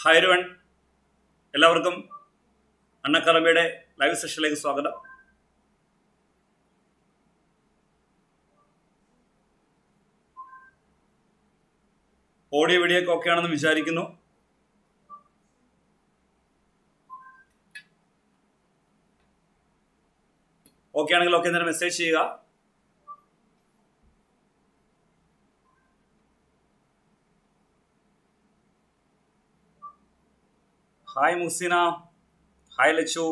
Hi ഒരുവൺ എല്ലാവർക്കും അണ്ണക്കറമ്പയുടെ live സെഷനിലേക്ക് സ്വാഗതം ഓഡിയോ വീഡിയോ ഒക്കെ ഓക്കെ ആണെന്ന് വിചാരിക്കുന്നു ഓക്കെ ആണെങ്കിൽ ഓക്കെ തന്നെ മെസ്സേജ് ചെയ്യുക ഹായ് മുസിന ഹായ് ലച്ചു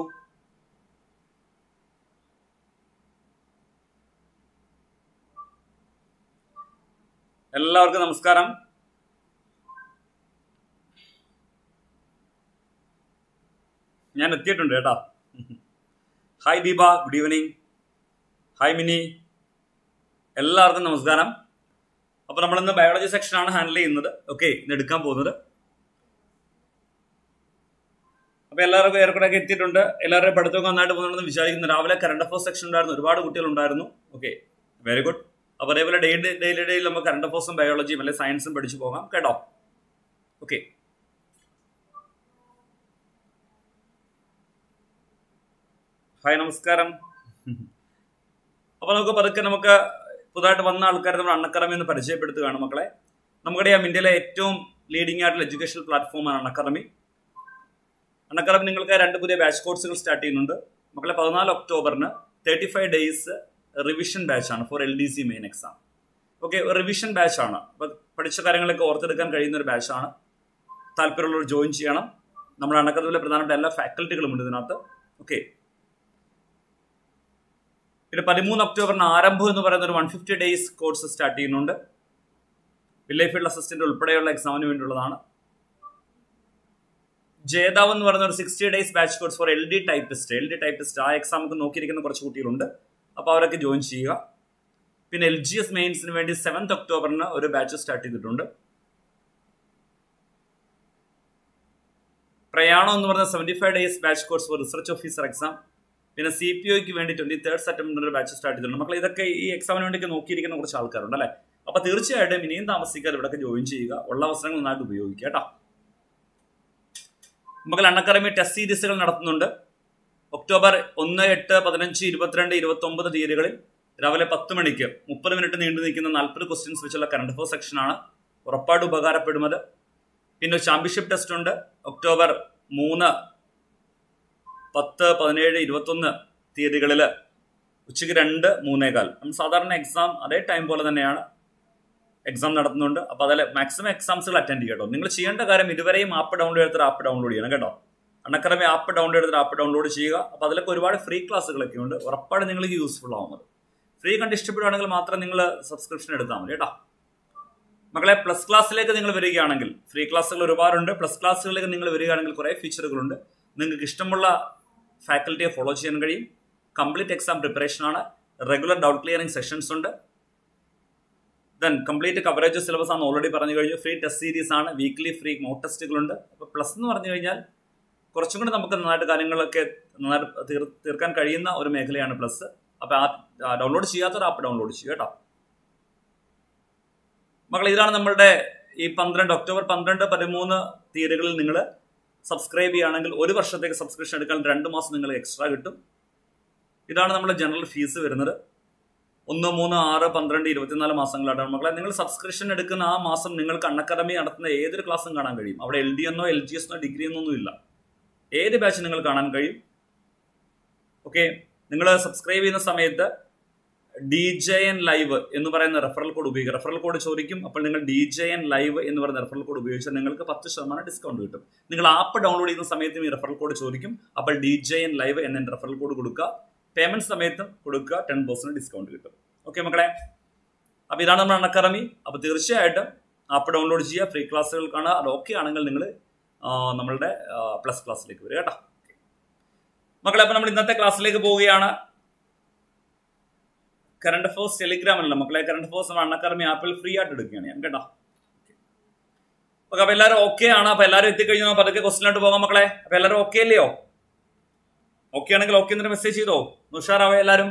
എല്ലാവർക്കും നമസ്കാരം ഞാൻ എത്തിയിട്ടുണ്ട് കേട്ടോ hi Deepa good evening hi Mini എല്ലാവർക്കും നമസ്കാരം അപ്പോൾ നമ്മളിന്ന് ബയോളജി സെക്ഷനാണ് ഹാൻഡിൽ ചെയ്യുന്നത് ഓക്കെ ഇന്ന് എടുക്കാൻ പോകുന്നത് അപ്പൊ എല്ലാവർക്കും ഏറെക്കുറെയൊക്കെ എത്തിയിട്ടുണ്ട് എല്ലാവരുടെയും പഠിത്തമൊക്കെ നന്നായിട്ട് പോകുന്നുണ്ടെന്ന് വിചാരിക്കുന്നു രാവിലെ കറണ്ട് അഫേഴ്സ് സെക്ഷൻ ഉണ്ടായിരുന്നു ഒരുപാട് കുട്ടികളുണ്ടായിരുന്നു ഓക്കെ വെരി ഗുഡ് അപ്പോൾ അതേപോലെ ഡേ ഡെയിലി ഡേയിൽ നമുക്ക് കറണ്ട് അഫേഴ്സും ബയോളജിയും അല്ലെങ്കിൽ സയൻസും പഠിച്ചു പോകാം കേട്ടോ ഓക്കെ ഹായ് നമസ്കാരം അപ്പോൾ നമുക്ക് പതുക്കെ നമുക്ക് പുതുതായിട്ട് വന്ന ആൾക്കാരെ നമ്മൾ അണ്ണക്കറമി എന്ന് പരിചയപ്പെടുത്തുകയാണ് മക്കളെ നമുക്കറിയാം ഇന്ത്യയിലെ ഏറ്റവും ലീഡിംഗ് ആയിട്ടുള്ള എഡ്യൂക്കേഷൻ പ്ലാറ്റ്ഫോമാണ് അണ്ണക്കറമി അണ്ണക്കറമി നിങ്ങൾക്ക് രണ്ട് പുതിയ ബാച്ച് കോഴ്സുകൾ സ്റ്റാർട്ട് ചെയ്യുന്നുണ്ട് മക്കളെ പതിനാല് ഒക്ടോബറിന് തേർട്ടി ഫൈവ് ഡേയ്സ് റിവിഷൻ ബാച്ചാണ് for L D C main exam okay revision ബാച്ചാണ് അപ്പോൾ പഠിച്ച കാര്യങ്ങളൊക്കെ ഓർത്തെടുക്കാൻ കഴിയുന്ന ഒരു ബാച്ചാണ് താല്പര്യമുള്ളവർ ജോയിൻ ചെയ്യണം നമ്മുടെ അണ്ണക്കറമിലെ പ്രധാനപ്പെട്ട എല്ലാ ഫാക്കൽറ്റികളും ഉണ്ട് ഇതിനകത്ത് ഓക്കെ പിന്നെ പതിമൂന്ന് ഒക്ടോബറിന് ആരംഭം എന്ന് പറയുന്ന ഒരു one fifty days course start ചെയ്യുന്നുണ്ട് വില്ലേജ് ഫീൽഡ് അസിസ്റ്റന്റ് ഉൾപ്പെടെയുള്ള എക്സാമിന് വേണ്ടിയുള്ളതാണ് ജേതാവ് എന്ന് പറയുന്ന ഒരു sixty days batch course for L D typist L D typist ആ എക്സാം ഒക്കെ നോക്കിയിരിക്കുന്ന കുറച്ച് കുട്ടികളുണ്ട് അപ്പോൾ അവരൊക്കെ ജോയിൻ ചെയ്യുക പിന്നെ എൽ ജി എസ് മെയിൻസിന് വേണ്ടി സെവൻത് ഒക്ടോബറിന് ഒരു ബാച്ച് സ്റ്റാർട്ട് ചെയ്തിട്ടുണ്ട് പ്രയാണം എന്ന് പറയുന്ന seventy five days batch course for research officer exam പിന്നെ സി പി ഒക്ക് വേണ്ടി ട്വന്റി തേർഡ് സെപ്റ്റംബറിൽ ഒരു ബാച്ച് സ്റ്റാർട്ട് ചെയ്തിട്ടുണ്ട് മക്കൾ ഇതൊക്കെ ഈ എക്സാമിന് വേണ്ടി നോക്കിയിരിക്കുന്ന കുറച്ച് ആൾക്കാരുണ്ട് അല്ലേ അപ്പൊ തീർച്ചയായിട്ടും ഇനിയും താമസിക്കാതെ ഇവിടെയൊക്കെ ജോയിൻ ചെയ്യുക ഉള്ള അവസരങ്ങൾ നന്നായിട്ട് ഉപയോഗിക്കുക കേട്ടോ മക്കൾ അണ്ണക്കറമി ടെസ്റ്റ് സീരീസുകൾ നടത്തുന്നുണ്ട് ഒക്ടോബർ ഒന്ന് എട്ട് പതിനഞ്ച് ഇരുപത്തിരണ്ട് ഇരുപത്തി ഒമ്പത് തീയതികളിൽ രാവിലെ പത്ത് മണിക്ക് മുപ്പത് മിനിറ്റ് നീണ്ടു നിൽക്കുന്ന നാൽപ്പത് ക്വസ്റ്റ്യൻസ് വെച്ചുള്ള കറണ്ട് അഫയർ സെക്ഷനാണ് ഉറപ്പായിട്ട് ഉപകാരപ്പെടുന്നത് പിന്നെ ചാമ്പ്യൻഷിപ്പ് ടെസ്റ്റ് ഉണ്ട് ഒക്ടോബർ മൂന്ന് പത്ത് പതിനേഴ് ഇരുപത്തൊന്ന് തീയതികളിൽ ഉച്ചയ്ക്ക് രണ്ട് മൂന്നേകാൽ നമ്മൾ സാധാരണ എക്സാം അതേ ടൈം പോലെ തന്നെയാണ് എക്സാം നടത്തുന്നുണ്ട് അപ്പോൾ അതിൽ മാക്സിമം എക്സാംസുകൾ അറ്റൻഡ് ചെയ്യുക കേട്ടോ നിങ്ങൾ ചെയ്യേണ്ട കാര്യം ഇതുവരെയും ആപ്പ് ഡൗൺലോഡ് ചെയ്തിട്ട് ആപ്പ് ഡൗൺലോഡ് ചെയ്യണം കേട്ടോ അണക്കറമി ആപ്പ് ഡൗൺലോഡ് ചെയ്തിട്ട് ആപ്പ് ഡൗൺലോഡ് ചെയ്യുക അപ്പോൾ അതിലൊക്കെ ഒരുപാട് ഫ്രീ ക്ലാസ്സുകളൊക്കെ ഉണ്ട് ഉറപ്പായിട്ട് നിങ്ങൾക്ക് യൂസ്ഫുൾ ആവും അത് ഫ്രീ കണ്ട് ഇഷ്ടപ്പെടുകയാണെങ്കിൽ മാത്രം നിങ്ങൾ സബ്സ്ക്രിപ്ഷൻ എടുത്താൽ മതി കേട്ടോ മക്കളെ പ്ലസ് ക്ലാസ്സിലേക്ക് നിങ്ങൾ വരികയാണെങ്കിൽ ഫ്രീ ക്ലാസ്സുകൾ ഒരുപാടുണ്ട് പ്ലസ് ക്ലാസ്സുകളിലേക്ക് നിങ്ങൾ വരികയാണെങ്കിൽ കുറേ ഫീച്ചറുകളുണ്ട് നിങ്ങൾക്ക് ഇഷ്ടമുള്ള ഫാക്കൽറ്റിയെ ഫോളോ ചെയ്യാൻ കഴിയും കംപ്ലീറ്റ് എക്സാം പ്രിപ്പറേഷൻ ആണ് റെഗുലർ ഡൗട്ട് ക്ലിയറിംഗ് സെഷൻസ് ഉണ്ട് ദെൻ കംപ്ലീറ്റ് കവറേജ് സിലബസ് ആണ് ഓൾറെഡി പറഞ്ഞു കഴിഞ്ഞു ഫ്രീ ടെസ്റ്റ് സീരീസ് ആണ് വീക്ക്ലി ഫ്രീ മോക്ക് ടെസ്റ്റുകളുണ്ട് അപ്പോൾ പ്ലസ് എന്ന് പറഞ്ഞു കഴിഞ്ഞാൽ കുറച്ചും കൂടി നമുക്ക് നന്നായിട്ട് കാര്യങ്ങളൊക്കെ നന്നായിട്ട് തീർ തീർക്കാൻ കഴിയുന്ന ഒരു മേഖലയാണ് പ്ലസ് അപ്പോൾ ആ ഡൗൺലോഡ് ചെയ്യാത്തൊരു ആപ്പ് ഡൗൺലോഡ് ചെയ്യുക കേട്ടോ മക്കൾ ഇതാണ് നമ്മളുടെ ഈ പന്ത്രണ്ട് ഒക്ടോബർ പന്ത്രണ്ട് പതിമൂന്ന് തീയതികളിൽ നിങ്ങൾ സബ്സ്ക്രൈബ് ചെയ്യുകയാണെങ്കിൽ ഒരു വർഷത്തേക്ക് സബ്സ്ക്രിപ്ഷൻ എടുക്കാൻ രണ്ട് മാസം നിങ്ങൾ എക്സ്ട്രാ കിട്ടും ഇതാണ് നമ്മുടെ ജനറൽ ഫീസ് വരുന്നത് ഒന്ന് മൂന്ന് ആറ് പന്ത്രണ്ട് ഇരുപത്തിനാല് മാസങ്ങളായിട്ടാണ് മക്കളെ നിങ്ങൾ സബ്സ്ക്രിപ്ഷൻ എടുക്കുന്ന ആ മാസം നിങ്ങൾക്ക് അണ്ണക്കടമി നടത്തുന്ന ഏതൊരു ക്ലാസ്സും കാണാൻ കഴിയും അവിടെ എൽ ഡി എന്നോ എൽ ജി എസ് എന്നോ ഡിഗ്രി എന്നൊന്നും ഇല്ല ഏത് ബാച്ച് നിങ്ങൾ കാണാൻ കഴിയും ഓക്കെ നിങ്ങൾ സബ്സ്ക്രൈബ് ചെയ്യുന്ന സമയത്ത് ഡി ജെ എൻ ലൈവ് എന്ന് പറയുന്ന റെഫറൽ കോഡ് ഉപയോഗിക്കുക റെഫറൽ കോഡ് ചോദിക്കും അപ്പോൾ നിങ്ങൾ ഡി ജെ എൻ ലൈവ് എന്ന് പറയുന്ന റെഫറൽ കോഡ് ഉപയോഗിച്ചാൽ നിങ്ങൾക്ക് പത്ത് ശതമാനം ഡിസ്കൗണ്ട് കിട്ടും നിങ്ങൾ ആപ്പ് ഡൗൺലോഡ് ചെയ്യുന്ന സമയത്തും ഈ റെഫറൽ കോഡ് ചോദിക്കും അപ്പോൾ ഡി ജെ എൻ ലൈവ് എന്ന റെഫറൽ കോഡ് കൊടുക്കുക പേയ്മെന്റ് സമയത്തും കൊടുക്കുക ടെൻ പെർസെന്റ് ഡിസ്കൗണ്ട് കിട്ടും ഓക്കെ മക്കളെ അപ്പോൾ ഇതാണ് നമ്മുടെ അണക്കറമി അപ്പോൾ തീർച്ചയായിട്ടും ആപ്പ് ഡൗൺലോഡ് ചെയ്യുക ഫ്രീ ക്ലാസ്സുകൾ കാണുക അത് ഓക്കെ ആണെങ്കിൽ നിങ്ങൾ നമ്മളുടെ പ്ലസ് ക്ലാസ്സിലേക്ക് വരിക കേട്ടോ മക്കളെ അപ്പോൾ നമ്മൾ ഇന്നത്തെ ക്ലാസ്സിലേക്ക് പോവുകയാണ് കറണ്ട് അഫേഴ്സ് ടെലിഗ്രാം അല്ല മക്കളെ കറണ്ട് അഫേഴ്സ് നമ്മൾ അണ്ണക്കറമി ആപ്പിൽ ഫ്രീ ആയിട്ട് എടുക്കുകയാണ് ഞാൻ കേട്ടോ ഓക്കെ അപ്പൊ എല്ലാവരും ഓക്കെ ആണ് അപ്പൊ എല്ലാവരും എത്തിക്കഴിഞ്ഞാൽ പതുക്കെ ക്വസ്റ്റിനോട്ട് പോകാം മക്കളെ അപ്പൊ എല്ലാവരും ഓക്കെ അല്ലയോ ഓക്കെ ആണെങ്കിൽ ഓക്കെ എന്നിട്ട് മെസ്സേജ് ചെയ്തോ ഉഷാറാവേ എല്ലാവരും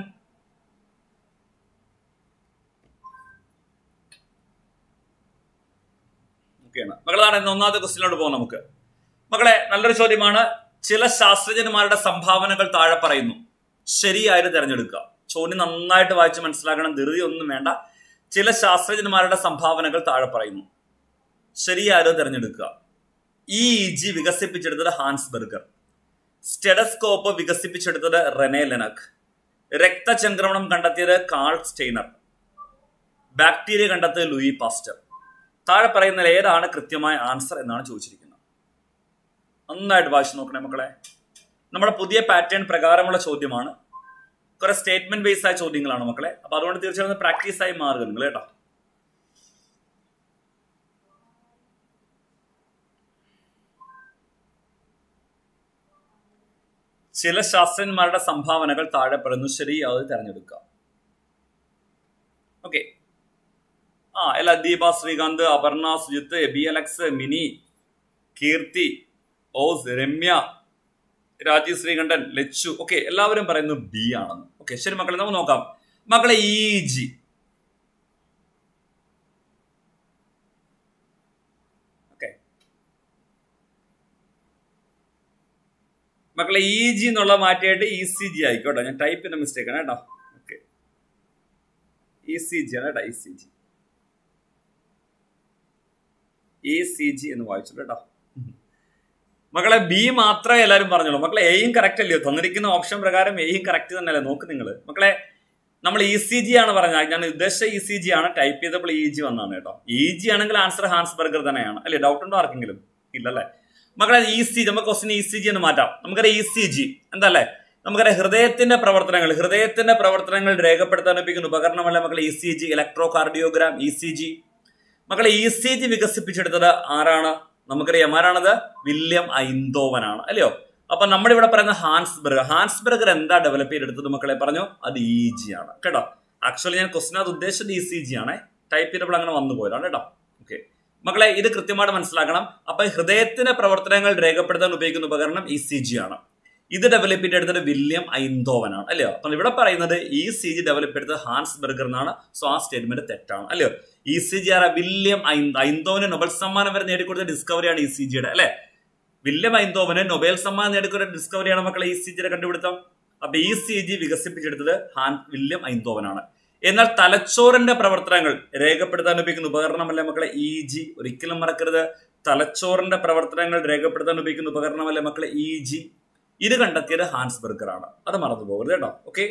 ഓക്കെയാണ് മക്കളാണ് ഇന്ന് ഒന്നാമത്തെ ക്വസ്റ്റിനോട്ട് പോകാം നമുക്ക് മക്കളെ നല്ലൊരു ചോദ്യമാണ് ചില ശാസ്ത്രജ്ഞന്മാരുടെ സംഭാവനകൾ താഴെ പറയുന്നു ശരിയായത് തിരഞ്ഞെടുക്കുക ചോദ്യം നന്നായിട്ട് വായിച്ച് മനസ്സിലാക്കണം ധൃതി ഒന്നും വേണ്ട ചില ശാസ്ത്രജ്ഞന്മാരുടെ സംഭാവനകൾ താഴെ പറയുന്നു ശരിയായത് തിരഞ്ഞെടുക്കുക ഇ ജി വികസിപ്പിച്ചെടുത്തത് ഹാൻസ് ബർഗർ സ്റ്റെഡസ്കോപ്പ് വികസിപ്പിച്ചെടുത്തത് റെനെ ലെനക് രക്തചംക്രമണം കണ്ടെത്തിയത് കാൾ സ്റ്റെയ്നർ ബാക്ടീരിയ കണ്ടെത്തിയത് ലൂയി പാസ്റ്റർ താഴെ പറയുന്നതിൽ ഏതാണ് കൃത്യമായ ആൻസർ എന്നാണ് ചോദിച്ചിരിക്കുന്നത് നന്നായിട്ട് വായിച്ചു നോക്കണേ മക്കളെ നമ്മുടെ പുതിയ പാറ്റേൺ പ്രകാരമുള്ള ചോദ്യമാണ് കുറെ സ്റ്റേറ്റ്മെന്റ് ബേസ്ഡ് ആയ ചോദ്യങ്ങളാണ് മക്കളെ അപ്പൊ അതുകൊണ്ട് തീർച്ചയായും പ്രാക്ടീസ് ആയി മാറുക നിങ്ങൾ കേട്ടോ ചില ശാസ്ത്രജ്ഞന്മാരുടെ സംഭാവനകൾ താഴെ പറയുന്നു ശരി അത് തിരഞ്ഞെടുക്കുക ഓക്കെ ആ അല്ല ദീപ ശ്രീകാന്ത് അപർണ സുജിത്ത് ബി അലക്സ് മിനി കീർത്തി ഓസ് രമ്യ രാജീവ് ശ്രീകണ്ഠൻ ലച്ചു ഓക്കെ എല്ലാവരും പറയുന്നു ബി ആണെന്ന് ഓക്കെ ശരി മക്കളെ നമുക്ക് നോക്കാം മക്കളെ ഇ ജി ഓക്കെ മക്കളെ ഇ ജി എന്നുള്ള മാറ്റിയിട്ട് ഇ സി ജി ആയിക്കോട്ടെ ഞാൻ ടൈപ്പിന്റെ മിസ്റ്റേക്ക് ആണ് കേട്ടോ ഓക്കെ ഇ സി ജി ആണ് കേട്ടോ E C G E C G എന്ന് വായിച്ചു കേട്ടോ മക്കളെ ബി മാത്രമേ എല്ലാവരും പറഞ്ഞോളൂ മക്കളെ എയും കറക്റ്റ് അല്ലയോ തന്നിരിക്കുന്ന ഓപ്ഷൻ പ്രകാരം എയും കറക്റ്റ് തന്നെയല്ലേ നോക്ക് നിങ്ങൾ മക്കളെ നമ്മൾ ഇ സി ജി ആണ് പറഞ്ഞത് ഞാൻ ഉദ്ദേശിച്ച ഇ സി ജി ആണ് ടൈപ്പ് ചെയ്തപ്പോൾ ഇ ജി വന്നാണ് കേട്ടോ ഇ ജി ആണെങ്കിൽ ആൻസർ ഹാൻസ് ബർഗർ തന്നെയാണ് അല്ലേ ഡൗട്ട് ഉണ്ടോ ആർക്കെങ്കിലും ഇല്ലല്ലേ മക്കളെ ഇ സി ജി നമുക്ക് ക്വസ്റ്റിന് ഇ സി ജി എന്ന് മാറ്റാം നമുക്കറിയാം ഇ സി ജി എന്തല്ലേ നമുക്കറിയാം ഹൃദയത്തിന്റെ പ്രവർത്തനങ്ങൾ ഹൃദയത്തിന്റെ പ്രവർത്തനങ്ങൾ രേഖപ്പെടുത്താൻ ഉപയോഗിക്കുന്ന ഉപകരണമല്ല മക്കളെ E C G electrocardiogram E C G മക്കളെ ഇ സി ജി വികസിപ്പിച്ചെടുത്തത് ആരാണ് നമുക്കറിയാം ആരാണത് വില്യം ഐന്തോവനാണ് അല്ലയോ അപ്പൊ നമ്മുടെ ഇവിടെ പറയുന്ന ഹാൻസ് ബർഗർ ഹാൻസ് ബർഗർ എന്താ ഡെവലപ്പ് ചെയ്തെടുത്തത് മക്കളെ പറഞ്ഞു അത് ഇ ജി ആണ് കേട്ടോ ആക്ച്വലി ഞാൻ ക്വസ്റ്റിന് അത് ഉദ്ദേശിച്ചത് ഇ സി ജി ആണ് ടൈപ്പ് ചെയ്തപ്പോൾ അങ്ങനെ വന്നു പോയതാണ് കേട്ടോ ഓക്കെ മക്കളെ ഇത് കൃത്യമായിട്ട് മനസ്സിലാക്കണം അപ്പൊ ഹൃദയത്തിന്റെ പ്രവർത്തനങ്ങൾ രേഖപ്പെടുത്താൻ ഉപയോഗിക്കുന്ന ഉപകരണം ഇ സി ജി ആണ് ഇത് ഡെവലപ്പ് ചെയ്തെടുത്തത് വില്യം ഐന്തോവനാണ് അല്ലയോ അപ്പൊ ഇവിടെ പറയുന്നത് ഇ സി ജി ഡെവലപ്പ് എടുത്തത് ഹാൻസ് ബർഗർ എന്നാണ് സോ ആ സ്റ്റേറ്റ്മെന്റ് തെറ്റാണ് അല്ലയോ E C G R William ഐന്തോവന് നൊബൽ സമ്മാനം വരെ നേടിക്കൊടുത്ത ഡിസ്കവറിയാണ് ഇ സി ജിയുടെ അല്ലെ വില്യം ഐന്തോവന് നൊബേൽ സമ്മാനം നേടിക്കൊടുത്ത ഡിസ്കവറിയാണ് മക്കളെ ഇ സി ജിയുടെ കണ്ടുപിടുത്തം അപ്പൊ ഇ സി ജി വികസിപ്പിച്ചെടുത്തത് ഹാൻ വില്യം ഐന്തോവനാണ് എന്നാൽ തലച്ചോറിന്റെ പ്രവർത്തനങ്ങൾ രേഖപ്പെടുത്താൻ ഉപയോഗിക്കുന്ന ഉപകരണമല്ല മക്കളെ ഇ ജി ഒരിക്കലും മറക്കരുത് തലച്ചോറിന്റെ പ്രവർത്തനങ്ങൾ രേഖപ്പെടുത്താൻ ഉപയോഗിക്കുന്ന ഉപകരണമല്ല മക്കളെ ഇ ജി ഇത് കണ്ടെത്തിയത് ഹാൻസ് ബർഗർ ആണ് അത് മറന്നു പോകരുത് കേട്ടോ ഓക്കെ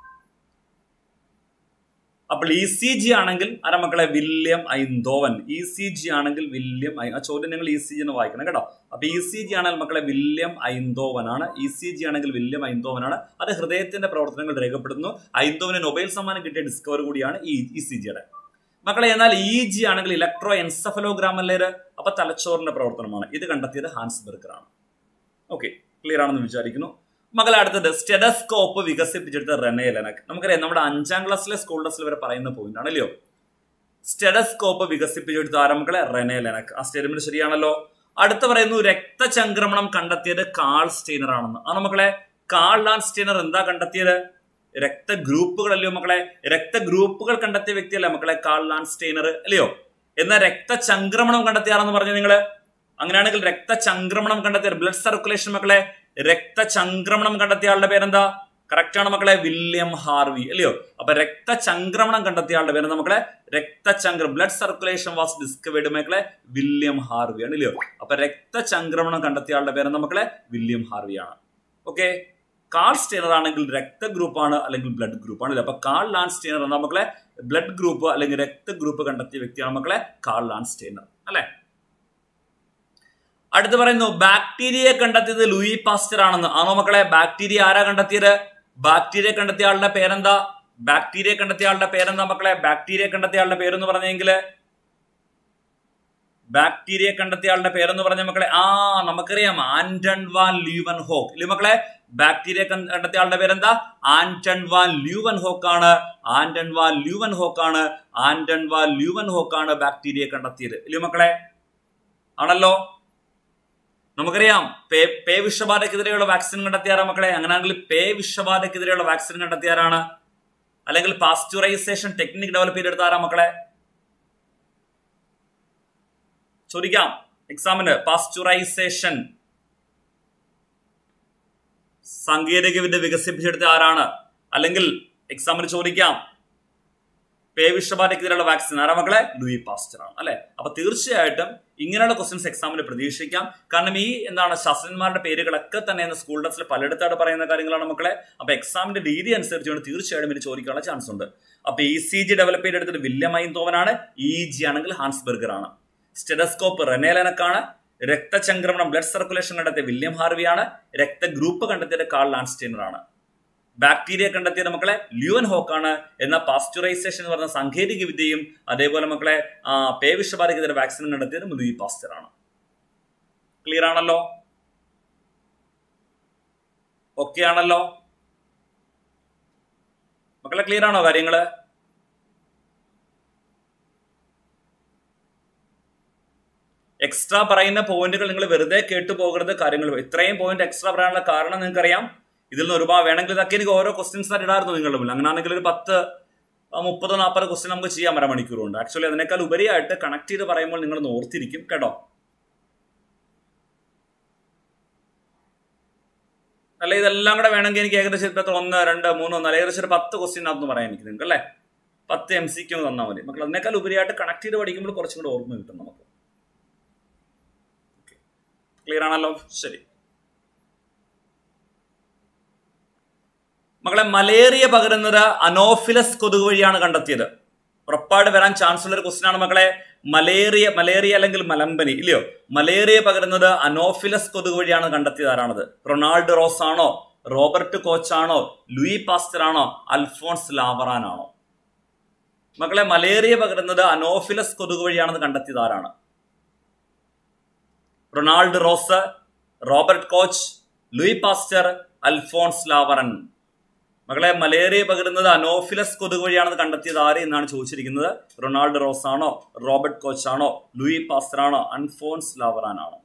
അപ്പോൾ ഇ സി ജി ആണെങ്കിൽ ആരാ മക്കളെ William Einthoven E C G ആണെങ്കിൽ വില്യം ആ ചോദ്യം നിങ്ങൾ ഇ സി ജി എന്ന് വായിക്കണം കേട്ടോ അപ്പൊ ഇ സി ജി ആണെങ്കിൽ മക്കളെ വില്യം ഐന്തോവൻ ആണ് ഇ സി ജി ആണെങ്കിൽ വില്യം ഐന്തോവൻ ആണ് അത് ഹൃദയത്തിന്റെ പ്രവർത്തനങ്ങൾ രേഖപ്പെടുത്തുന്നു ഐന്തോവന് നൊബേൽ സമ്മാനം കിട്ടിയ ഡിസ്കവർ കൂടിയാണ് ഈ ഇ സി ജിയുടെ മക്കളെ എന്നാൽ ഇ ജി ആണെങ്കിൽ ഇലക്ട്രോ എൻസഫലോഗ്രാം അല്ലേ അപ്പൊ തലച്ചോറിന്റെ പ്രവർത്തനമാണ് ഇത് കണ്ടെത്തിയത് ഹാൻസ് ബർഗർ ആണ് ഓക്കെ ക്ലിയർ ആണെന്ന് വിചാരിക്കുന്നു മകളെ അടുത്തത് സ്റ്റെഡസ്കോപ്പ് വികസിപ്പിച്ചെടുത്ത റെനെ ലെനക് നമുക്കറിയാം നമ്മുടെ അഞ്ചാം ക്ലാസ്സിലെ സ്കൂൾ ടെസ്റ്റിൽ വരെ പറയുന്ന പോയിന്റ് ആണല്ലോ സ്റ്റെഡസ്കോപ്പ് വികസിപ്പിച്ചെടുത്ത ആരംഭങ്ങളെ റെനെ ലെനക് ആ സ്റ്റേറ്റ്മെന്റ് ശരിയാണല്ലോ അടുത്ത പറയുന്നു രക്തചംക്രമണം കണ്ടെത്തിയത് കാൾ സ്റ്റെയ്നർ ആണെന്ന് ആ മക്കളെ കാൾ ആൻഡ് സ്റ്റെയ്നർ എന്താ കണ്ടെത്തിയത് രക്തഗ്രൂപ്പുകളല്ലയോ മക്കളെ രക്തഗ്രൂപ്പുകൾ കണ്ടെത്തിയ വ്യക്തിയല്ല മക്കളെ കാൾ ആൻഡ് സ്റ്റെയ്നർ അല്ലയോ എന്നാൽ രക്തചംക്രമണം കണ്ടെത്തിയാണെന്ന് പറഞ്ഞു നിങ്ങള് അങ്ങനെയാണെങ്കിൽ രക്തചംക്രമണം കണ്ടെത്തിയ ബ്ലഡ് സർക്കുലേഷൻ മക്കളെ രക്തചംക്രമണം കണ്ടെത്തിയ ആളുടെ പേരെന്താ കറക്റ്റ് ആണ് മക്കളെ വില്യം ഹാർവി അല്ലയോ അപ്പൊ രക്തചംക്രമണം കണ്ടെത്തിയ ആളുടെ പേരെന്താ മക്കളെ രക്തചംക്ര ബ്ലഡ് സർക്കുലേഷൻ വാസ് ഡിസ്കവേർഡ് മക്കളെ വില്യം ഹാർവി ആണ് ഇല്ലയോ അപ്പൊ രക്തചംക്രമണം കണ്ടെത്തിയ ആളുടെ പേരെന്താ മക്കളെ വില്യം ഹാർവി ആണ് ഓക്കെ കാൾ സ്റ്റേനർ ആണെങ്കിൽ രക്തഗ്രൂപ്പ് ആണ് അല്ലെങ്കിൽ ബ്ലഡ് ഗ്രൂപ്പ് ആണ് അപ്പൊ കാൾ ലാൻ സ്റ്റേനർ എന്താ മക്കളെ ബ്ലഡ് ഗ്രൂപ്പ് അല്ലെങ്കിൽ രക്തഗ്രൂപ്പ് കണ്ടെത്തിയ വ്യക്തിയാണ് മക്കളെ കാൾ ലാൻ സ്റ്റേനർ അല്ലെ അടുത്ത് പറയുന്നു ബാക്ടീരിയ കണ്ടെത്തിയത് ലൂയി പാസ്റ്റർ ആണെന്ന് ആണോ മക്കളെ ബാക്ടീരിയ ആരാ കണ്ടെത്തിയത് ബാക്ടീരിയ കണ്ടെത്തിയ ആളുടെ പേരെന്താ ബാക്ടീരിയ കണ്ടെത്തിയ ആളുടെ പേരെന്താ മക്കളെ ബാക്ടീരിയ കണ്ടെത്തിയ ആളുടെ പേരെന്ന് പറഞ്ഞെങ്കില് ബാക്ടീരിയ കണ്ടെത്തിയ ആളുടെ പേരെന്ന് പറഞ്ഞ മക്കളെ ആ നമുക്കറിയാം ആന്റൺ വാൻ ലൂവൻ ഹോക്ക് ഇല്ലേ മക്കളെ ബാക്ടീരിയ കണ്ടെത്തിയ ആളുടെ പേരെന്താ ആന്റൺ വാൻ ലൂവൻ ഹോക്ക് ആണ് ആന്റൺ വാൻ ലൂവൻ ഹോക്ക് ആണ് ആന്റൺ വാൻ ലൂവൻ ഹോക്ക് ആണ് ബാക്ടീരിയ കണ്ടെത്തിയത് ഇല്ലേ മക്കളെ ആണല്ലോ നമുക്കറിയാം പേ പേ വിഷബാധക്കെതിരെയുള്ള വാക്സിൻ കണ്ടെത്തിയാരാ മക്കളെ അങ്ങനെയാണെങ്കിൽ പേ വിഷബാധക്കെതിരെയുള്ള വാക്സിൻ കണ്ടെത്തിയാരാണ് അല്ലെങ്കിൽ പാസ്ചറൈസേഷൻ ടെക്നിക് ഡെവലപ്പ് ചെയ്തെടുത്ത ആരാ മക്കളെ ചോദിക്കാം എക്സാമിന് പാസ്ചറൈസേഷൻ സാങ്കേതികവിദ്യ വികസിപ്പിച്ചെടുത്ത ആരാണ് അല്ലെങ്കിൽ എക്സാമിന് ചോദിക്കാം പേവിഷബാധയ്ക്കെതിരെയുള്ള വാക്സിൻ ആരാ മക്കളെ ലൂയി പാസ്റ്റർ ആണ് അല്ലെ അപ്പൊ തീർച്ചയായിട്ടും ഇങ്ങനെയുള്ള ക്വസ്റ്റ്യൻസ് എക്സാമിന് പ്രതീക്ഷിക്കാം കാരണം ഈ എന്താണ് ശാസ്ത്രന്മാരുടെ പേരുകളൊക്കെ തന്നെ ഇന്ന് സ്കൂൾ ടെസ്റ്റിൽ പലയിടത്തായിട്ട് പറയുന്ന കാര്യങ്ങളാണ് മക്കളെ അപ്പൊ എക്സാമിന്റെ രീതി അനുസരിച്ചുകൊണ്ട് തീർച്ചയായിട്ടും ഇത് ചോദിക്കാനുള്ള ചാൻസ് ഉണ്ട് അപ്പൊ ഇ സി ജി ഡെവലപ്പ് ചെയ്തെടുത്തത് വില്യം ഐന്തോവനാണ് ഇ ജി ആണെങ്കിൽ ഹാൻസ് ബർഗർ ആണ് സ്റ്റെഡസ്കോപ്പ് റെനേലനക്കാണ് രക്തചംക്രമണം ബ്ലഡ് സർക്കുലേഷൻ കണ്ടെത്തിയ വില്യം ഹാർവിയാണ് രക്തഗ്രൂപ്പ് കണ്ടെത്തിയത് കാൾ ലാൻസ്റ്റൈനർ ആണ് ബാക്ടീരിയ കണ്ടെത്തിയത് മക്കളെ ല്യൂവൻ ഹോക്കാണ് എന്ന പാസ്ചറൈസേഷൻ എന്ന് പറയുന്ന സാങ്കേതിക വിദ്യയും അതേപോലെ മക്കളെ പേവിഷബാധയ്ക്കെതിരെ വാക്സിൻ കണ്ടെത്തിയത് ലൂയി പാസ്റ്റർ ആണ് ക്ലിയർ ആണല്ലോ ഓക്കെ ആണല്ലോ മക്കളെ ക്ലിയർ ആണോ കാര്യങ്ങള് എക്സ്ട്രാ പറയുന്ന പോയിന്റുകൾ നിങ്ങൾ വെറുതെ കേട്ടു പോകരുത് കാര്യങ്ങൾ ഇത്രയും പോയിന്റ് എക്സ്ട്രാ പറയാനുള്ള കാരണം നിങ്ങൾക്കറിയാം ഇതിൽ നിന്ന് ഒരുപാട് വേണമെങ്കിൽ ഇതൊക്കെ എനിക്ക് ഓരോ ക്വസ്റ്റ്യൻസ് ആയിട്ട് ഇടായിരുന്നു നിങ്ങളുടെ മുന്നിൽ അങ്ങനെയാണെങ്കിൽ ഒരു പത്ത് മുപ്പതോ നാൽപ്പത് ക്വസ്റ്റ്യൻ നമുക്ക് ചെയ്യാം അരമണിക്കൂർ കൊണ്ട് ആക്ച്വലി അതിനേക്കാൾ ഉപരിയായിട്ട് കണക്ട് ചെയ്ത് പറയുമ്പോൾ നിങ്ങൾ ഓർത്തിരിക്കും കേട്ടോ അല്ല ഇതെല്ലാം കൂടെ വേണമെങ്കിൽ എനിക്ക് ഏകദേശം ഇപ്പം ഒന്ന് രണ്ട് മൂന്ന് നാല് ഏകദേശം ഒരു പത്ത് ക്വസ്റ്റ്യൻ ആണെന്ന് പറയാൻ എനിക്ക് നിങ്ങൾക്ക് അല്ലേ പത്ത് എം സിക്ക് തന്നാൽ മതി മക്കൾ അതിനേക്കാൾ ഉപരിയായിട്ട് കണക്ട് ചെയ്ത് പഠിക്കുമ്പോൾ കുറച്ചും കൂടെ ഓർമ്മ കിട്ടും നമുക്ക് ക്ലിയർ ആണല്ലോ ശരി മകളെ മലേറിയ പകരുന്നത് അനോഫിലസ് കൊതുക് വഴിയാണ് കണ്ടെത്തിയത് ഉറപ്പായിട്ട് വരാൻ ചാൻസ് ഉള്ള ഒരു ക്വസ്റ്റ്യൻ ആണ് മക്കളെ മലേറിയ മലേറിയ അല്ലെങ്കിൽ മലമ്പനി ഇല്ലയോ മലേറിയ പകരുന്നത് അനോഫിലസ് കൊതുക് വഴിയാണ് കണ്ടെത്തിയത് ആരാണത് റൊണാൾഡ് റോസ് ആണോ റോബർട്ട് കോച്ച് ആണോ ലൂയി പാസ്റ്റർ ആണോ അൽഫോൺസ് ലാവറാൻ ആണോ മക്കളെ മലേറിയ പകരുന്നത് അനോഫിലസ് കൊതുക് വഴിയാണെന്ന് കണ്ടെത്തിയത് ആരാണ് Ronald Ross Robert Koch Louis Pasteur Alphonse Laveran മകളെ മലേറിയ പകരുന്നത് അനോഫിലസ് കൊതുക് വഴിയാണെന്ന് കണ്ടെത്തിയത് ആര് എന്നാണ് ചോദിച്ചിരിക്കുന്നത് റൊണാൾഡ് റോസ് ആണോ റോബർട്ട് കോച്ച് ആണോ ലൂയി പാസ്റ്റർ ആണോ അൻഫോൺസ് ലാവറാൻ ആണോ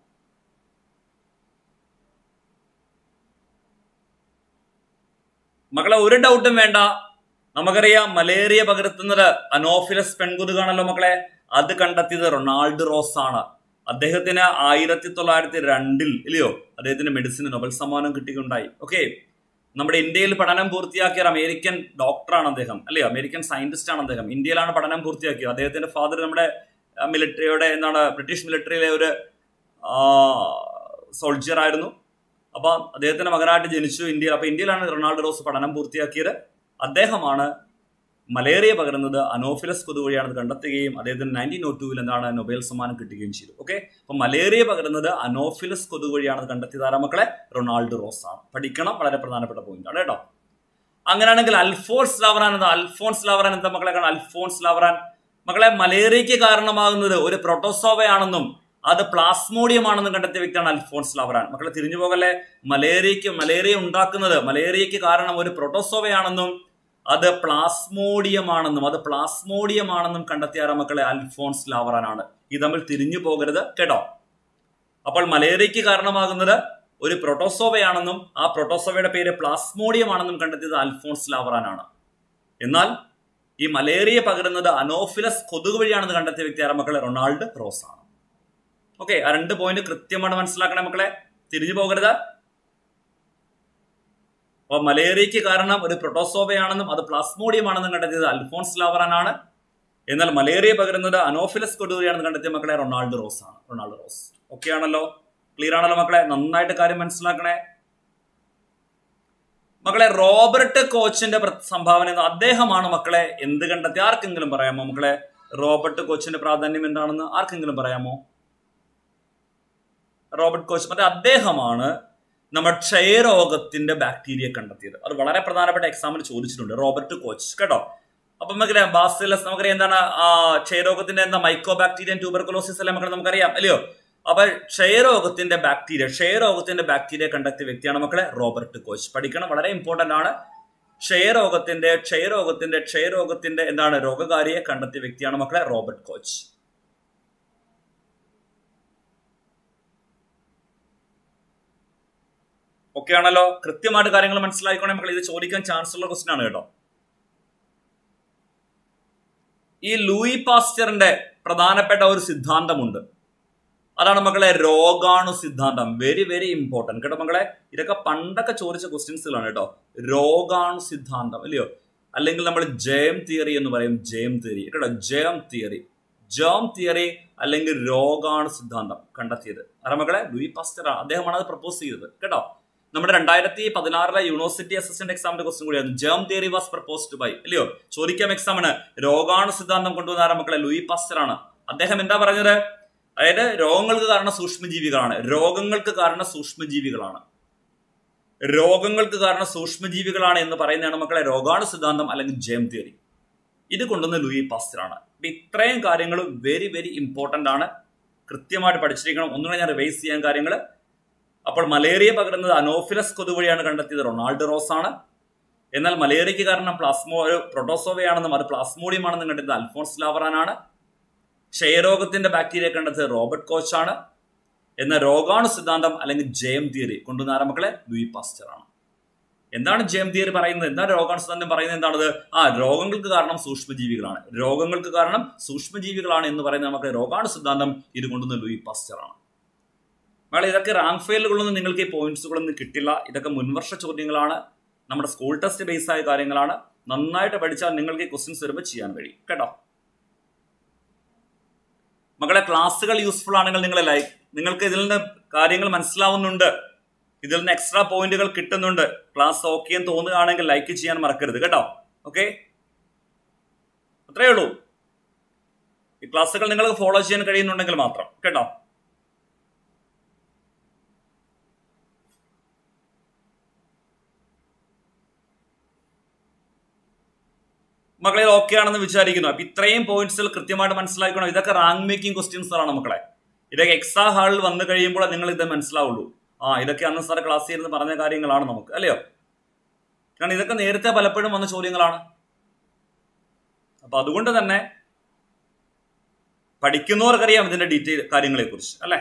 മകളെ ഒരു ഡൗട്ടും വേണ്ട നമുക്കറിയാം മലേറിയ പകർത്തുന്നത് അനോഫിലസ് പെൺകൊതുകാണല്ലോ മക്കളെ അത് കണ്ടെത്തിയത് റൊണാൾഡ് റോസ് ആണ് അദ്ദേഹത്തിന് ആയിരത്തി തൊള്ളായിരത്തി രണ്ടിൽ ഇല്ലയോ അദ്ദേഹത്തിന് മെഡിസിന് നൊബൽ സമ്മാനം കിട്ടിയിട്ടുണ്ടായി ഓക്കെ നമ്മുടെ ഇന്ത്യയിൽ പഠനം പൂർത്തിയാക്കിയ ഒരു അമേരിക്കൻ ഡോക്ടറാണ് അദ്ദേഹം അല്ലയോ അമേരിക്കൻ സയന്റിസ്റ്റ് ആണ് അദ്ദേഹം ഇന്ത്യയിലാണ് പഠനം പൂർത്തിയാക്കിയത് അദ്ദേഹത്തിന്റെ ഫാദർ നമ്മുടെ മിലിറ്ററിയുടെ എന്താണ് ബ്രിട്ടീഷ് മിലിറ്ററിയിലെ ഒരു സോൾജിയർ ആയിരുന്നു അപ്പൊ അദ്ദേഹത്തിന്റെ മകനായിട്ട് ജനിച്ചു ഇന്ത്യയിൽ അപ്പൊ ഇന്ത്യയിലാണ് റൊണാൾഡോ റോസ് പഠനം പൂർത്തിയാക്കിയത് അദ്ദേഹമാണ് മലേറിയ പകരുന്നത് അനോഫിലസ് കൊതു വഴിയാണെന്ന് കണ്ടെത്തുകയും അദ്ദേഹത്തിന് നയൻറ്റീൻ ഓ ടൂവിൽ എന്താണ് നൊബേൽ സമ്മാനം കിട്ടുകയും ചെയ്തു ഓക്കെ അപ്പൊ മലേറിയ പകരുന്നത് അനോഫിലസ് കൊതു വഴിയാണെന്ന് കണ്ടെത്തിയത് ആരാ മക്കളെ റൊണാൾഡോ റോസ് ആണ് പഠിക്കണം വളരെ പ്രധാനപ്പെട്ട പോയിന്റ് ആണ് കേട്ടോ അങ്ങനെയാണെങ്കിൽ അൽഫോൺസ് ലാവറാൻ എന്താ അൽഫോൺസ് ലാവറാൻ എന്താ മക്കളെ കാണാം അൽഫോൺസ് ലാവറാൻ മക്കളെ മലേറിയയ്ക്ക് കാരണമാകുന്നത് ഒരു പ്രൊട്ടോസോവയാണെന്നും അത് പ്ലാസ്മോഡിയം ആണെന്നും കണ്ടെത്തിയ വ്യക്തിയാണ് അൽഫോൺസ് ലാവറാൻ മക്കളെ തിരിഞ്ഞു പോകല്ലേ മലേറിയയ്ക്ക് മലേറിയ ഉണ്ടാക്കുന്നത് മലേറിയയ്ക്ക് കാരണം ഒരു പ്രൊട്ടോസോവയാണെന്നും അത് പ്ലാസ്മോഡിയം ആണെന്നും അത് പ്ലാസ്മോഡിയം ആണെന്നും കണ്ടെത്തിയ മക്കളെ അൽഫോൺസ് ലാവറാനാണ് ഇത് തമ്മിൽ തിരിഞ്ഞു പോകരുത് കേട്ടോ അപ്പോൾ മലേറിയയ്ക്ക് കാരണമാകുന്നത് ഒരു പ്രൊട്ടോസോവയാണെന്നും ആ പ്രൊട്ടോസോവയുടെ പേര് പ്ലാസ്മോഡിയം ആണെന്നും കണ്ടെത്തിയത് അൽഫോൺസ് ലാവറാനാണ് എന്നാൽ ഈ മലേറിയ പകരുന്നത് അനോഫിലസ് കൊതുക് വഴിയാണെന്ന് കണ്ടെത്തിയ വ്യക്തി ആരാ മക്കളെ റൊണാൾഡ് റോസ് ആണ് ഓക്കെ ആ രണ്ട് പോയിന്റ് കൃത്യമായിട്ട് മനസ്സിലാക്കണേ മക്കളെ തിരിഞ്ഞു പോകരുത് അപ്പോൾ മലേറിയയ്ക്ക് കാരണം ഒരു പ്രൊട്ടോസോവയാണെന്നും അത് പ്ലാസ്മോഡിയം ആണെന്നും കണ്ടെത്തിയത് അൽഫോൺസ് ലാവറാനാണ് എന്നാൽ മലേറിയ പകരുന്നത് അനോഫിലസ് കൊതുകയാണെന്ന് കണ്ടെത്തിയ മക്കളെ റൊണാൾഡ് റോസ് ആണ് റൊണാൾഡ് റോസ് ഓക്കെ ആണല്ലോ ക്ലിയർ ആണല്ലോ മക്കളെ നന്നായിട്ട് കാര്യം മനസ്സിലാക്കണേ മക്കളെ റോബർട്ട് കോച്ചിന്റെ സംഭാവന അദ്ദേഹമാണ് മക്കളെ എന്ത് കണ്ടെത്തി ആർക്കെങ്കിലും പറയാമോ മക്കളെ റോബർട്ട് കോച്ചിന്റെ പ്രാധാന്യം എന്താണെന്ന് ആർക്കെങ്കിലും പറയാമോ റോബർട്ട് കോച്ച് മറ്റേ അദ്ദേഹമാണ് നമ്മുടെ ക്ഷയരോഗത്തിന്റെ ബാക്ടീരിയ കണ്ടെത്തിയത് അത് വളരെ പ്രധാനപ്പെട്ട എക്സാമിന് ചോദിച്ചിട്ടുണ്ട് റോബർട്ട് കോച്ച് കേട്ടോ അപ്പൊ നമുക്കറിയാം ബാസിലസ് നമുക്കറിയാം എന്താണ് ആ ക്ഷയരോഗത്തിന്റെ എന്താ മൈക്രോ ബാക്ടീരിയൻ ട്യൂബർക്കുലോസിസ് അല്ലെ മക്കളെ നമുക്കറിയാം അല്ലയോ അപ്പൊ ക്ഷയരോഗത്തിന്റെ ബാക്ടീരിയ ക്ഷയരോഗത്തിന്റെ ബാക്ടീരിയ കണ്ടെത്തിയ വ്യക്തിയാണ് മക്കളെ റോബർട്ട് കോച്ച് പഠിക്കണം വളരെ ഇമ്പോർട്ടന്റ് ആണ് ക്ഷയരോഗത്തിന്റെ ക്ഷയരോഗത്തിന്റെ ക്ഷയരോഗത്തിന്റെ എന്താണ് രോഗകാരിയെ കണ്ടെത്തിയ വ്യക്തിയാണ് മക്കളെ റോബർട്ട് കോച്ച് ഓക്കെ ആണല്ലോ കൃത്യമായിട്ട് കാര്യങ്ങൾ മനസ്സിലായിക്കോണേ മക്കൾ ഇത് ചോദിക്കാൻ ചാൻസ് ഉള്ള ക്വസ്റ്റൻ ആണ് കേട്ടോ ഈ ലൂയി പാസ്റ്ററിന്റെ പ്രധാനപ്പെട്ട ഒരു സിദ്ധാന്തമുണ്ട് അതാണ് മക്കളെ രോഗാണു സിദ്ധാന്തം വെരി വെരി ഇമ്പോർട്ടന്റ് കേട്ടോ മക്കളെ ഇതൊക്കെ പണ്ടൊക്കെ ചോദിച്ച ക്വസ്റ്റ്യൻസുകളാണ് കേട്ടോ രോഗാണു സിദ്ധാന്തം അല്ലയോ അല്ലെങ്കിൽ നമ്മൾ ജയം തിയറി എന്ന് പറയും ജയം തിയറി കേട്ടോ ജയം തിയറി ജേം തിയറി അല്ലെങ്കിൽ രോഗാണു സിദ്ധാന്തം കണ്ടെത്തിയത് ആരാ മക്കളെ ലൂയി പാസ്റ്റർ അദ്ദേഹമാണ് അത് പ്രപ്പോസ് ചെയ്തത് കേട്ടോ നമ്മുടെ രണ്ടായിരത്തി പതിനാറിലെ യൂണിവേഴ്സിറ്റി അസിസ്റ്റന്റ് എക്സാമിന്റെ ക്വസ്റ്റൻ കൂടിയാണ് germ theory was proposed by അല്ലയോ ചോദിക്കാം എക്സാമിന് രോഗാണു സിദ്ധാന്തം കൊണ്ടുവന്ന ആരാ മക്കളെ ലൂയി പാസ്റ്റർ ആണ് അദ്ദേഹം എന്താ പറഞ്ഞത് അതായത് രോഗങ്ങൾക്ക് കാരണം സൂക്ഷ്മജീവികളാണ് രോഗങ്ങൾക്ക് കാരണം സൂക്ഷ്മജീവികളാണ് രോഗങ്ങൾക്ക് കാരണം സൂക്ഷ്മജീവികളാണ് എന്ന് പറയുന്നതാണ് മക്കളെ രോഗാണു സിദ്ധാന്തം അല്ലെങ്കിൽ ജയം തിയറി ഇത് കൊണ്ടുവന്ന ലൂയി പാസ്റ്റർ ആണ് അപ്പൊ ഇത്രയും കാര്യങ്ങൾ വെരി വെരി ഇമ്പോർട്ടന്റ് ആണ് കൃത്യമായിട്ട് പഠിച്ചിരിക്കണം ഒന്നുകൂടെ ഞാൻ റിവൈസ് ചെയ്യാൻ കാര്യങ്ങൾ അപ്പോൾ മലേറിയ പകരുന്നത് അനോഫിലസ് കൊതു വഴിയാണ് കണ്ടെത്തിയത് റൊണാൾഡോ റോസ് ആണ് എന്നാൽ മലേറിയയ്ക്ക് കാരണം പ്ലാസ്മോ ഒരു പ്രൊട്ടോസോവയാണെന്നും അത് പ്ലാസ്മോഡിയം ആണെന്നും കണ്ടെത്തിയത് അൽഫോൺസ് ലാവറാനാണ് ക്ഷയരോഗത്തിന്റെ ബാക്ടീരിയ കണ്ടെത്തിയത് റോബർട്ട് കോച്ചാണ് എന്ന രോഗാണു സിദ്ധാന്തം അല്ലെങ്കിൽ ജയം തിയറി കൊണ്ടുവന്ന ആരാ മക്കളെ ലൂയി പാസ്റ്റർ ആണ് എന്താണ് ജയം തിയറി പറയുന്നത് എന്താണ് രോഗാണു സിദ്ധാന്തം പറയുന്നത് എന്താണത് ആ രോഗങ്ങൾക്ക് കാരണം സൂക്ഷ്മജീവികളാണ് രോഗങ്ങൾക്ക് കാരണം സൂക്ഷ്മജീവികളാണ് എന്ന് പറയുന്ന നമുക്ക് രോഗാണു സിദ്ധാന്തം ഇത് കൊണ്ടുവന്ന ലൂയി പാസ്റ്റർ ആണ് മകളെ ഇതൊക്കെ റാങ്ക് ഫെയിലുകളൊന്നും നിങ്ങൾക്ക് ഈ പോയിന്റ്സുകളൊന്നും കിട്ടില്ല ഇതൊക്കെ മുൻവർഷ ചോദ്യങ്ങളാണ് നമ്മുടെ സ്കൂൾ ടെസ്റ്റ് ബേസ് ആയ കാര്യങ്ങളാണ് നന്നായിട്ട് പഠിച്ചാൽ നിങ്ങൾക്ക് ഈ ക്വസ്റ്റ്യൻസ് വരുമ്പോൾ ചെയ്യാൻ കഴിയും കേട്ടോ മകളെ ക്ലാസ്സുകൾ യൂസ്ഫുൾ ആണെങ്കിൽ നിങ്ങൾ ലൈക്ക് നിങ്ങൾക്ക് ഇതിൽ നിന്ന് കാര്യങ്ങൾ മനസ്സിലാവുന്നുണ്ട് ഇതിൽ നിന്ന് എക്സ്ട്രാ പോയിന്റുകൾ കിട്ടുന്നുണ്ട് ക്ലാസ് ഓക്കെ എന്ന് തോന്നുകയാണെങ്കിൽ ലൈക്ക് ചെയ്യാൻ മറക്കരുത് കേട്ടോ ഓക്കെ അത്രയേ ഉള്ളൂ ഈ ക്ലാസ്സുകൾ നിങ്ങൾക്ക് ഫോളോ ചെയ്യാൻ കഴിയുന്നുണ്ടെങ്കിൽ മാത്രം കേട്ടോ മക്കളെ ഓക്കെ ആണെന്ന് വിചാരിക്കുന്നു അപ്പൊ ഇത്രയും പോയിന്റ്സുകൾ കൃത്യമായിട്ട് മനസ്സിലാക്കണം ഇതൊക്കെ റാങ്ക് മേക്കിംഗ് ക്വസ്റ്റ്യൻസ് ആണ് മക്കളെ ഇതൊക്കെ എക്സാം ഹാളിൽ വന്നു കഴിയുമ്പോൾ നിങ്ങൾ ഇത് മനസ്സിലാവുള്ളൂ ആ ഇതൊക്കെ അന്ന് സാറ് ക്ലാസ് ഇരുന്ന് പറഞ്ഞ കാര്യങ്ങളാണ് നമുക്ക് അല്ലയോ കാരണം ഇതൊക്കെ നേരത്തെ പലപ്പോഴും വന്ന ചോദ്യങ്ങളാണ് അപ്പൊ അതുകൊണ്ട് തന്നെ പഠിക്കുന്നവർക്കറിയാം ഇതിന്റെ ഡീറ്റെയിൽ കാര്യങ്ങളെ കുറിച്ച് അല്ലെ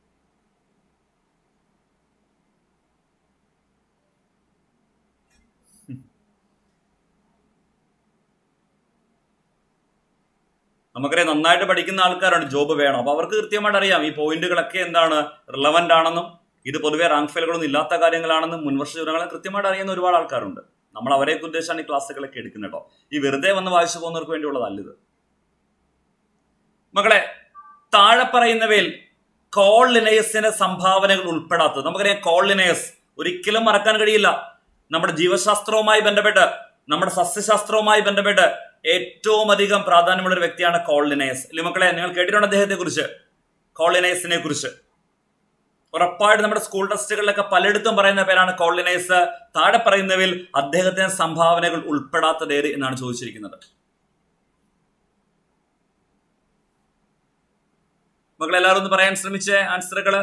നമുക്കറിയാം നന്നായിട്ട് പഠിക്കുന്ന ആൾക്കാരാണ് ജോബ് വേണം അപ്പൊ അവർക്ക് കൃത്യമായിട്ട് അറിയാം ഈ പോയിന്റുകളൊക്കെ എന്താണ് റിലവന്റ് ആണെന്നും ഇത് പൊതുവെ റാങ്ക് ഫയലുകളൊന്നും ഇല്ലാത്ത കാര്യങ്ങളാണെന്നും മുൻവർഷ വിവരങ്ങളെ കൃത്യമായിട്ട് അറിയുന്ന ഒരുപാട് ആൾക്കാരുണ്ട് നമ്മൾ അവരെ ഉദ്ദേശിച്ചാണ് ഈ ക്ലാസ്സുകളൊക്കെ എടുക്കുന്നത് കേട്ടോ ഈ വെറുതെ വന്ന് വായിച്ചു പോകുന്നവർക്ക് വേണ്ടിയുള്ളതല്ല ഇത് മക്കളെ താഴെ പറയുന്നവയിൽ കോൾ ലിനയസിന്റെ സംഭാവനകൾ ഉൾപ്പെടാത്തത് നമുക്കറിയാം കോൾ ലിനയസ് ഒരിക്കലും മറക്കാൻ കഴിയില്ല നമ്മുടെ ജീവശാസ്ത്രവുമായി ബന്ധപ്പെട്ട് നമ്മുടെ സസ്യശാസ്ത്രവുമായി ബന്ധപ്പെട്ട് ഏറ്റവും അധികം പ്രാധാന്യമുള്ള ഒരു വ്യക്തിയാണ് കോൾ ലിനയസ് ഇല്ലേ മക്കളെ നിങ്ങൾ കേട്ടിട്ടുണ്ട് അദ്ദേഹത്തെ കുറിച്ച് കോൾ ലിനയസിനെ കുറിച്ച് ഉറപ്പായിട്ട് നമ്മുടെ സ്കൂൾ ടെസ്റ്റുകളിലൊക്കെ പലയിടത്തും പറയുന്ന പേരാണ് കോൾ ലിനയസ് താഴെ പറയുന്നവയിൽ അദ്ദേഹത്തിന്റെ സംഭാവനകൾ ഉൾപ്പെടാത്തത് ഏത് എന്നാണ് ചോദിച്ചിരിക്കുന്നത് മക്കളെ എല്ലാവരും ഒന്ന് പറയാൻ ശ്രമിച്ചേ ആൻസറുകള്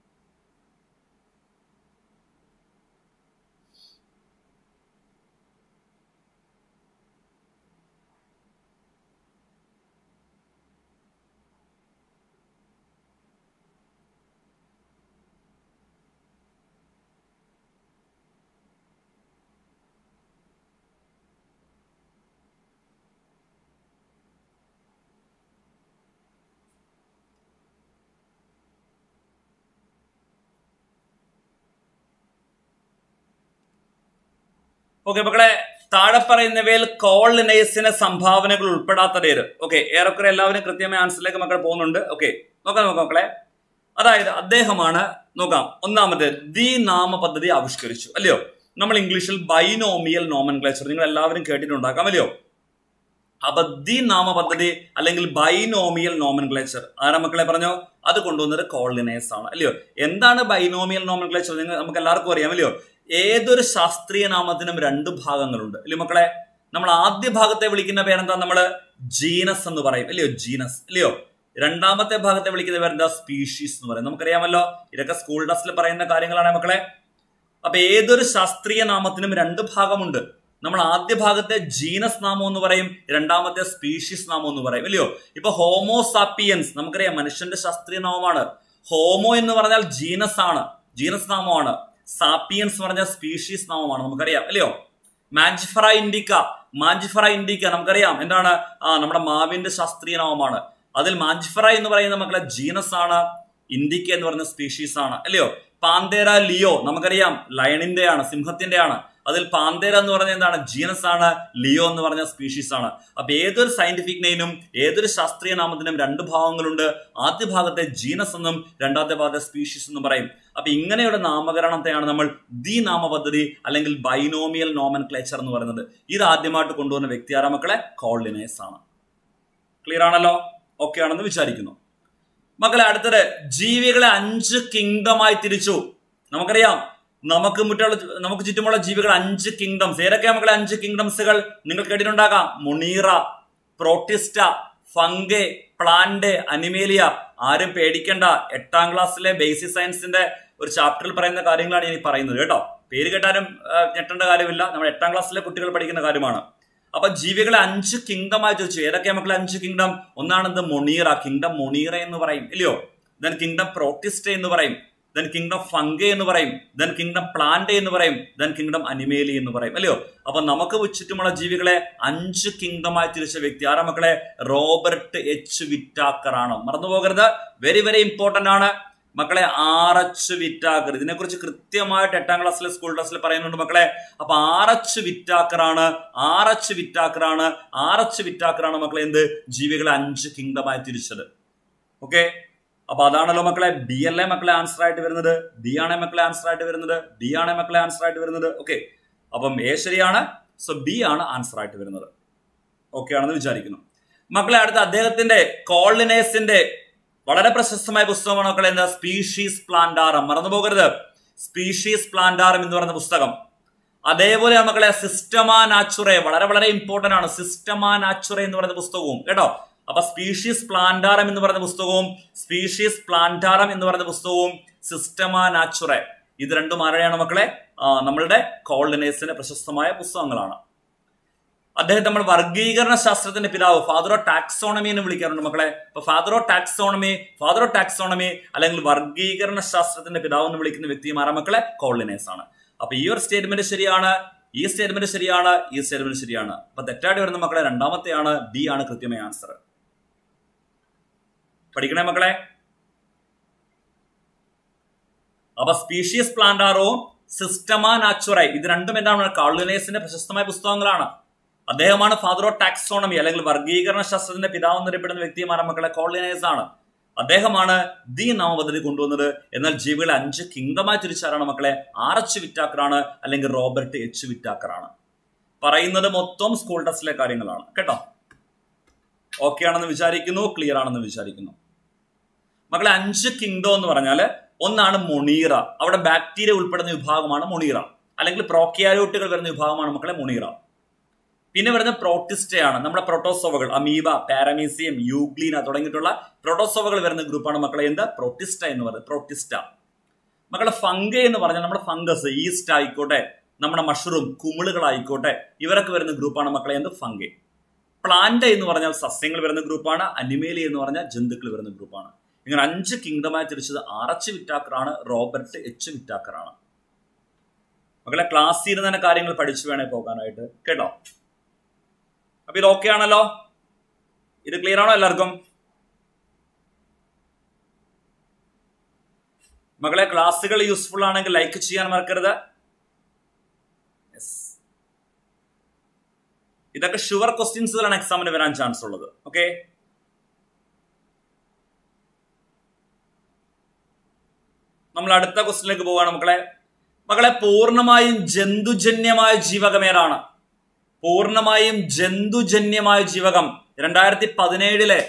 ഓക്കെ മക്കളെ താഴെ പറയുന്നവയിൽ കോൾ ലിനയസിന് സംഭാവനകൾ ഉൾപ്പെടാത്ത പേര് ഓക്കെ ഏറെക്കുറെ എല്ലാവരും കൃത്യമായ ആൻസറിലേക്ക് മക്കൾ പോകുന്നുണ്ട് ഓക്കെ നോക്കാം നോക്കാം മക്കളെ അതായത് അദ്ദേഹമാണ് നോക്കാം ഒന്നാമത് ദി നാമ പദ്ധതി ആവിഷ്കരിച്ചു അല്ലയോ നമ്മൾ ഇംഗ്ലീഷിൽ ബൈനോമിയൽ നോമൻക്ലേച്ചർ നിങ്ങൾ എല്ലാവരും കേട്ടിട്ടുണ്ടാക്കാം അല്ലയോ അപ്പൊ ദി നാമ പദ്ധതി അല്ലെങ്കിൽ ബൈനോമിയൽ നോമൻക്ലേച്ചർ ആരാ മക്കളെ പറഞ്ഞോ അത് കൊണ്ടുവന്നത് കോളിനേസ് ആണ് അല്ലയോ എന്താണ് ബൈനോമിയൽ നോമൻക്ലേച്ചർ നിങ്ങൾ നമുക്ക് എല്ലാവർക്കും അറിയാം അല്ലയോ ഏതൊരു ശാസ്ത്രീയ നാമത്തിനും രണ്ട് ഭാഗങ്ങളുണ്ട് അല്ലയോ മക്കളെ നമ്മൾ ആദ്യ ഭാഗത്തെ വിളിക്കുന്ന പേരെന്താ നമ്മള് ജീനസ് എന്ന് പറയും അല്ലയോ ജീനസ് അല്ലയോ രണ്ടാമത്തെ ഭാഗത്തെ വിളിക്കുന്ന പേരെന്താ സ്പീഷീസ് എന്ന് പറയും നമുക്കറിയാമല്ലോ ഇതൊക്കെ സ്കൂൾ ടെസ്റ്റിൽ പറയുന്ന കാര്യങ്ങളാണ് മക്കളെ അപ്പൊ ഏതൊരു ശാസ്ത്രീയ നാമത്തിനും രണ്ട് ഭാഗമുണ്ട് നമ്മൾ ആദ്യ ഭാഗത്തെ ജീനസ് നാമം എന്ന് പറയും രണ്ടാമത്തെ സ്പീഷീസ് നാമം എന്ന് പറയും ഇല്ലയോ ഇപ്പൊ ഹോമോസാപ്പിയൻസ് നമുക്കറിയാം മനുഷ്യന്റെ ശാസ്ത്രീയ നാമമാണ് ഹോമോ എന്ന് പറഞ്ഞാൽ ജീനസ് ആണ് ജീനസ് നാമമാണ് സാപ്പിയൻസ് എന്ന് പറഞ്ഞാൽ സ്പീഷീസ് നാമമാണ് നമുക്കറിയാം അല്ലയോ മാഞ്ചിഫറ ഇൻഡിക്ക മാഞ്ചിഫറ ഇൻഡിക്ക നമുക്കറിയാം എന്താണ് ആ നമ്മുടെ മാവിന്റെ ശാസ്ത്രീയ നാമമാണ് അതിൽ മാഞ്ചിഫറ എന്ന് പറയുന്ന മക്കളെ ജീനസ് ആണ് ഇൻഡിക്ക എന്ന് പറയുന്ന സ്പീഷീസ് ആണ് അല്ലയോ പാന്തേര ലിയോ നമുക്കറിയാം ലയണിന്റെ ആണ് സിംഹത്തിന്റെ ആണ് അതിൽ പാന്തേര എന്ന് പറഞ്ഞ എന്താണ് ജീനസ് ആണ് ലിയോ എന്ന് പറഞ്ഞ സ്പീഷീസ് ആണ് അപ്പൊ ഏതൊരു സയന്റിഫിക് നെയിനും ഏതൊരു ശാസ്ത്രീയ നാമത്തിനും രണ്ട് ഭാഗങ്ങളുണ്ട് ആദ്യ ഭാഗത്തെ ജീനസ് എന്നും രണ്ടാമത്തെ ഭാഗത്തെ സ്പീഷീസ് എന്നും പറയും അപ്പൊ ഇങ്ങനെയുള്ള നാമകരണത്തെയാണ് നമ്മൾ ദി നാമ പദ്ധതി അല്ലെങ്കിൽ ബൈനോമിയൽ നോമൻ ക്ലേച്ചർ എന്ന് പറയുന്നത് ഇത് ആദ്യമായിട്ട് കൊണ്ടുവന്ന വ്യക്തി ആരാ മക്കളെ കോൾഡിനേസ് ആണ് ക്ലിയർ ആണല്ലോ ഓക്കെ ആണെന്ന് വിചാരിക്കുന്നു മക്കളെ അടുത്തത് ജീവികളെ അഞ്ച് കിങ്ഡമായി തിരിച്ചു നമുക്കറിയാം നമുക്ക് മുറ്റുള്ള നമുക്ക് ചുറ്റുമുള്ള ജീവികൾ അഞ്ച് കിങ്ഡംസ് ഏതൊക്കെയാ മക്കളെ അഞ്ച് കിങ്ഡംസുകൾ നിങ്ങൾ കേട്ടിട്ടുണ്ടാകാം Monera Protista Fungi plant Animalia ആരും പേടിക്കണ്ട എട്ടാം ക്ലാസ്സിലെ ബേസിക് സയൻസിന്റെ ഒരു ചാപ്റ്ററിൽ പറയുന്ന കാര്യങ്ങളാണ് ഞാൻ ഈ പറയുന്നത് കേട്ടോ പേര് കേട്ടാലും ആ, ഞെട്ടേണ്ട കാര്യമില്ല നമ്മൾ എട്ടാം ക്ലാസ്സിലെ കുട്ടികൾ പഠിക്കുന്ന കാര്യമാണ് അപ്പൊ ജീവികളെ അഞ്ച് കിങ്ഡമായി ചോദിച്ചു ഏതൊക്കെയാ മക്കളെ അഞ്ച് കിങ്ഡം ഒന്നാണെന്ത് മൊണീറ കിങ്ഡം മൊണീറ എന്ന് പറയും ഇല്ലയോ ദെൻ കിങ്ഡം പ്രോട്ടിസ്റ്റ എന്ന് പറയും ദെൻ കിങ്ഡം ഫംഗെ എന്ന് പറയും ദെൻ കിങ്ഡം പ്ലാന്റ് എന്ന് പറയും ദെൻ കിങ്ഡം അനിമേലി എന്ന് പറയും അല്ലയോ അപ്പൊ നമുക്ക് ചുറ്റുമുള്ള ജീവികളെ അഞ്ച് കിങ്ഡമായി തിരിച്ച വ്യക്തി ആരാ മക്കളെ റോബർട്ട് എച്ച് വിറ്റാക്കർ ആണ് മറന്നു പോകരുത് വെരി വെരി ഇമ്പോർട്ടന്റ് ആണ് മക്കളെ ആർ എച്ച് വിറ്റാക്കർ ഇതിനെക്കുറിച്ച് കൃത്യമായിട്ട് എട്ടാം ക്ലാസ്സിലെ സ്കൂൾ ക്ലാസ്സിൽ പറയുന്നുണ്ട് മക്കളെ അപ്പൊ ആർ എച്ച് വിറ്റാക്കർ ആണ് ആർ എച്ച് വിറ്റാക്കർ ആണ് ആർ എച്ച് വിറ്റാക്കർ ആണ് മക്കളെ എന്ത് ജീവികളെ അഞ്ച് കിങ്ഡമായി തിരിച്ചത് ഓക്കെ അപ്പൊ അതാണല്ലോ മക്കളെ ബി അല്ലേ മക്കളെ ആൻസർ ആയിട്ട് വരുന്നത് ബി ആണേ മക്കളെ ആൻസർ ആയിട്ട് വരുന്നത് ഡി ആണേ മക്കളെ ആൻസർ ആയിട്ട് വരുന്നത് ഓക്കെ അപ്പം എ ശരിയാണ് സോ ബി ആണ് ആൻസർ ആയിട്ട് വരുന്നത് ഓക്കെ ആണെന്ന് വിചാരിക്കുന്നു മക്കളെ അടുത്ത അദ്ദേഹത്തിന്റെ കോളിനേസിന്റെ വളരെ പ്രശസ്തമായ പുസ്തകമാണ് മക്കളെ എന്താ സ്പീഷീസ് പ്ലാന്റാറം മറന്നു പോകരുത് സ്പീഷീസ് പ്ലാന്റാറം എന്ന് പറയുന്ന പുസ്തകം അതേപോലെ മക്കളെ സിസ്റ്റമാ നാച്ചുറെ വളരെ വളരെ ഇമ്പോർട്ടന്റ് ആണ് സിസ്റ്റമാ നാച്ചുറെ എന്ന് പറയുന്ന പുസ്തകവും കേട്ടോ അപ്പൊ സ്പീഷീസ് പ്ലാന്റാറം എന്ന് പറയുന്ന പുസ്തകവും സ്പീഷീസ് പ്ലാന്റാറം എന്ന് പറയുന്ന പുസ്തകവും സിസ്റ്റമാ നാച്ചുറെ ഇത് രണ്ടും ആരെയാണ് മക്കളെ ആ, നമ്മളുടെ കോൾഡിനേസിന്റെ പ്രശസ്തമായ പുസ്തകങ്ങളാണ് അദ്ദേഹം നമ്മൾ വർഗീകരണ ശാസ്ത്രത്തിന്റെ പിതാവ് ഫാദർ ഓഫ് ടാക്സോണമി എന്ന് വിളിക്കാറുണ്ട് മക്കളെ അപ്പൊ father of taxonomy father of taxonomy അല്ലെങ്കിൽ വർഗീകരണ ശാസ്ത്രത്തിന്റെ പിതാവ് എന്ന് വിളിക്കുന്ന വ്യക്തിയും ആരാ മക്കളെ കോളിനേസ് ആണ് അപ്പൊ ഈ ഒരു സ്റ്റേറ്റ്മെന്റ് ശരിയാണ് ഈ സ്റ്റേറ്റ്മെന്റ് ശരിയാണ് ഈ സ്റ്റേറ്റ്മെന്റ് ശരിയാണ് അപ്പൊ തെറ്റായിട്ട് വരുന്ന മക്കളെ രണ്ടാമത്തെയാണ് ബി ആണ് കൃത്യമായ ആൻസർ പഠിക്കണേ മക്കളെ അപ്പൊ സ്പീഷീസ് പ്ലാന്റാറോ സിസ്റ്റമാ നാച്ചുറൈ ഇത് രണ്ടും എന്താണ് കാർലിനേസിന്റെ പ്രശസ്തമായ പുസ്തകങ്ങളാണ് അദ്ദേഹമാണ് ഫാദർ ഓഫ് ടാക്സോണമി അല്ലെങ്കിൽ വർഗീകരണ ശാസ്ത്രത്തിന്റെ പിതാവ് എന്നറിയപ്പെടുന്ന വ്യക്തിയുമാണ് മക്കളെ കോർലിനേസ് ആണ് അദ്ദേഹമാണ് ദി നാമപദ്ധതി കൊണ്ടുവന്നത് എന്നാൽ ജീവികളെ അഞ്ച് കിങ്ഡമായി തിരിച്ചാറാണ് മക്കളെ ആർ എച്ച് വിറ്റാക്കറാണ് അല്ലെങ്കിൽ റോബർട്ട് എച്ച് വിറ്റാക്കറാണ് പറയുന്നത് മൊത്തം സ്കൂൾ ടെസ്റ്റിലെ കാര്യങ്ങളാണ് കേട്ടോ ഓക്കെ ആണെന്ന് വിചാരിക്കുന്നു ക്ലിയർ ആണെന്ന് വിചാരിക്കുന്നു മക്കളെ അഞ്ച് കിങ്ഡം എന്ന് പറഞ്ഞാൽ ഒന്നാണ് മൊണീറ അവിടെ ബാക്ടീരിയ ഉൾപ്പെടുന്ന വിഭാഗമാണ് മൊണീറ അല്ലെങ്കിൽ പ്രോക്യാരോട്ടുകൾ വരുന്ന വിഭാഗമാണ് മക്കളെ മൊണീറ പിന്നെ വരുന്ന പ്രോട്ടിസ്റ്റയാണ് നമ്മുടെ പ്രോട്ടോസോവകൾ അമീബ പാരമീസിയം യൂഗ്ലീന തുടങ്ങിയിട്ടുള്ള പ്രോട്ടോസോവകൾ വരുന്ന ഗ്രൂപ്പാണ് മക്കളെ എന്ത് പ്രോട്ടിസ്റ്റ എന്ന് പറയുന്നത് പ്രോട്ടിസ്റ്റ മക്കളെ ഫംഗ എന്ന് പറഞ്ഞാൽ നമ്മുടെ ഫംഗസ് ഈസ്റ്റ് ആയിക്കോട്ടെ നമ്മുടെ മഷ്റൂം കുമിളുകളായിക്കോട്ടെ ഇവരൊക്കെ വരുന്ന ഗ്രൂപ്പാണ് മക്കളെ എന്ത് ഫംഗ പ്ലാന്റ് എന്ന് പറഞ്ഞാൽ സസ്യങ്ങൾ വരുന്ന ഗ്രൂപ്പാണ് അനിമേലി എന്ന് പറഞ്ഞാൽ ജന്തുക്കൾ വരുന്ന ഗ്രൂപ്പാണ് ഇങ്ങനെ അഞ്ച് കിങ്ഡമായി തിരിച്ചത് ആറച്ച് വിറ്റാക്കറാണ് റോബർട്ട് എച്ച് വിറ്റാക്കറാണ് മക്കളെ ക്ലാസ്സിൽ ഇരുന്ന് തന്നെ കാര്യങ്ങൾ പഠിച്ചു വേണേ പോകാനായിട്ട് കേട്ടോ അപ്പൊ ഇത് ഓക്കെ ആണല്ലോ ഇത് ക്ലിയർ ആണോ എല്ലാവർക്കും മകളെ ക്ലാസ്സുകൾ യൂസ്ഫുൾ ആണെങ്കിൽ ലൈക്ക് ചെയ്യാൻ മറക്കരുത് Yes. ഇതൊക്കെ ഷുവർ ക്വസ്റ്റ്യൻസുകളാണ് എക്സാമിന് വരാൻ ചാൻസ് ഉള്ളത് ഓക്കെ നമ്മൾ അടുത്ത ക്വസ്റ്റിനിലേക്ക് പോവാണ് മക്കളെ മക്കളെ പൂർണ്ണമായും ജന്തുജന്യമായ ജീവകം ഏതാണ് പൂർണ്ണമായും ജന്തുജന്യമായ ജീവകം രണ്ടായിരത്തി പതിനേഴിലെ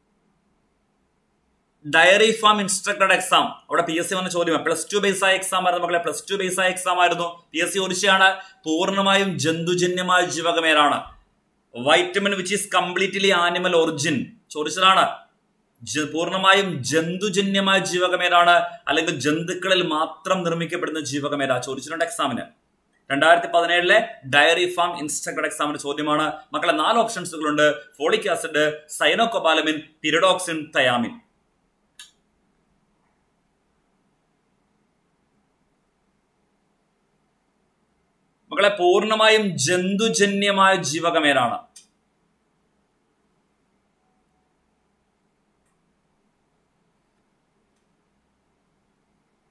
ഡയറി ഫാം ഇൻസ്ട്രക്ടറുടെ എക്സാം അവിടെ പി എസ് സി വന്ന ചോദ്യം പ്ലസ് ടു ബേസ് ആയ എക്സാം ആയിരുന്നു മക്കളെ പ്ലസ് ടു ബേസ് ആയ എക്സാം ആയിരുന്നു പി എസ് സി ചോദിച്ചാണ് പൂർണ്ണമായും ജന്തുജന്യമായ ജീവകം ഏതാണ് vitamin which is completely animal origin ചോദിച്ചതാണ് ജ- പൂർണ്ണമായും ജന്തുജന്യമായ ജീവകം ഏതാണ് അല്ലെങ്കിൽ ജന്തുക്കളിൽ മാത്രം നിർമ്മിക്കപ്പെടുന്ന ജീവകം ഏതാ ചോദിച്ചിട്ടുണ്ട് എക്സാമിന് രണ്ടായിരത്തി പതിനേഴിലെ ഡയറി ഫാം ഇൻസ്ട്രക്ടർ എക്സാമിന്റെ ചോദ്യമാണ് മക്കളെ നാല് ഓപ്ഷൻസുകളുണ്ട് folic acid cyanocobalamin pyridoxine thiamine മക്കളെ പൂർണ്ണമായും ജന്തുജന്യമായ ജീവകം ഏതാണ്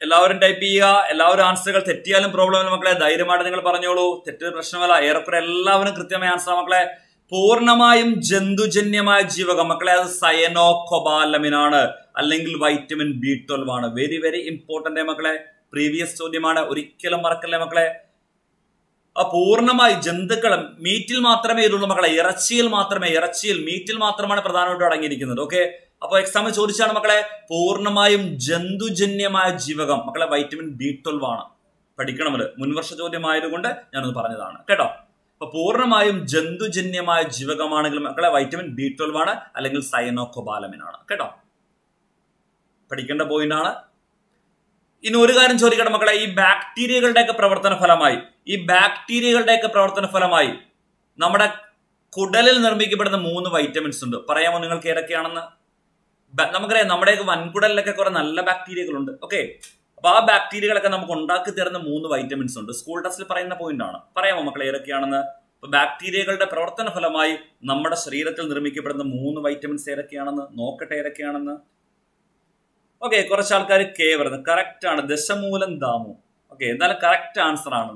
എല്ലാവരും ടൈപ്പ് ചെയ്യുക എല്ലാവരും ആൻസറുകൾ തെറ്റിയാലും പ്രോബ്ലം ഇല്ല മക്കളെ ധൈര്യമായിട്ട് നിങ്ങൾ പറഞ്ഞോളൂ തെറ്റ് പ്രശ്നമല്ല ഏറെക്കുറെ എല്ലാവരും കൃത്യമായ ആൻസർ മക്കളെ പൂർണ്ണമായും ജന്തുജന്യമായ ജീവകം മക്കളെ അത് സയനോക്കൊബാലമിനാണ് അല്ലെങ്കിൽ വൈറ്റമിൻ ബി ട്വൽവ് ആണ് വെരി വെരി ഇമ്പോർട്ടന്റ് മക്കളെ പ്രീവിയസ് ചോദ്യമാണ് ഒരിക്കലും മറക്കല്ലേ മക്കളെ ആ പൂർണ്ണമായി ജന്തുക്കൾ മീറ്റിൽ മാത്രമേ ഇതുള്ളൂ മക്കളെ ഇറച്ചിയിൽ മാത്രമേ ഇറച്ചിയിൽ മീറ്റിൽ മാത്രമാണ് പ്രധാനമായിട്ടും അടങ്ങിയിരിക്കുന്നത് ഓക്കെ അപ്പൊ എക്സാമിൽ ചോദിച്ചാണ് മക്കളെ പൂർണ്ണമായും ജന്തുജന്യമായ ജീവകം മക്കളെ വൈറ്റമിൻ ബി ട്വൽവ് ആണ് പഠിക്കണമത് മുൻവർഷ ചോദ്യമായതുകൊണ്ട് ഞാനത് പറഞ്ഞതാണ് കേട്ടോ അപ്പൊ പൂർണ്ണമായും ജന്തുജന്യമായ ജീവകമാണെങ്കിൽ മക്കളെ വൈറ്റമിൻ ബി ട്വൽവ് ആണ് അല്ലെങ്കിൽ സയനോക്കൊബാലമിൻ ആണ് കേട്ടോ പഠിക്കേണ്ട പോയിന്റ് ആണ് ഇനി ഒരു കാര്യം ചോദിക്കട്ടെ മക്കളെ ഈ ബാക്ടീരിയകളുടെയൊക്കെ പ്രവർത്തന ഫലമായി ഈ ബാക്ടീരിയകളുടെയൊക്കെ പ്രവർത്തന ഫലമായി നമ്മുടെ കുടലിൽ നിർമ്മിക്കപ്പെടുന്ന മൂന്ന് വൈറ്റമിൻസ് ഉണ്ട് പറയാമോ നിങ്ങൾക്ക് ഏതൊക്കെയാണെന്ന് നമുക്കറിയാം നമ്മുടെയൊക്കെ വൻകുടലിലൊക്കെ കുറെ നല്ല ബാക്ടീരിയകളുണ്ട് ഓക്കെ അപ്പൊ ആ ബാക്ടീരിയകളൊക്കെ നമുക്ക് ഉണ്ടാക്കി തരുന്ന മൂന്ന് വൈറ്റമിൻസ് ഉണ്ട് സ്കൂൾ ടെസ്റ്റിൽ പറയുന്ന പോയിന്റ് ആണ് പറയാമോ മക്കളെ ഏതൊക്കെയാണെന്ന് അപ്പൊ ബാക്ടീരിയകളുടെ പ്രവർത്തന ഫലമായി നമ്മുടെ ശരീരത്തിൽ നിർമ്മിക്കപ്പെടുന്ന മൂന്ന് വൈറ്റമിൻസ് ഏതൊക്കെയാണെന്ന് നോക്കട്ടെ ഏതൊക്കെയാണെന്ന് ഓക്കെ കുറച്ച് ആൾക്കാർ കെ വരുന്നത് കറക്റ്റ് ആണ് ദശമൂലം ദാമു ഓക്കെ എന്തായാലും കറക്റ്റ് ആൻസർ ആണ്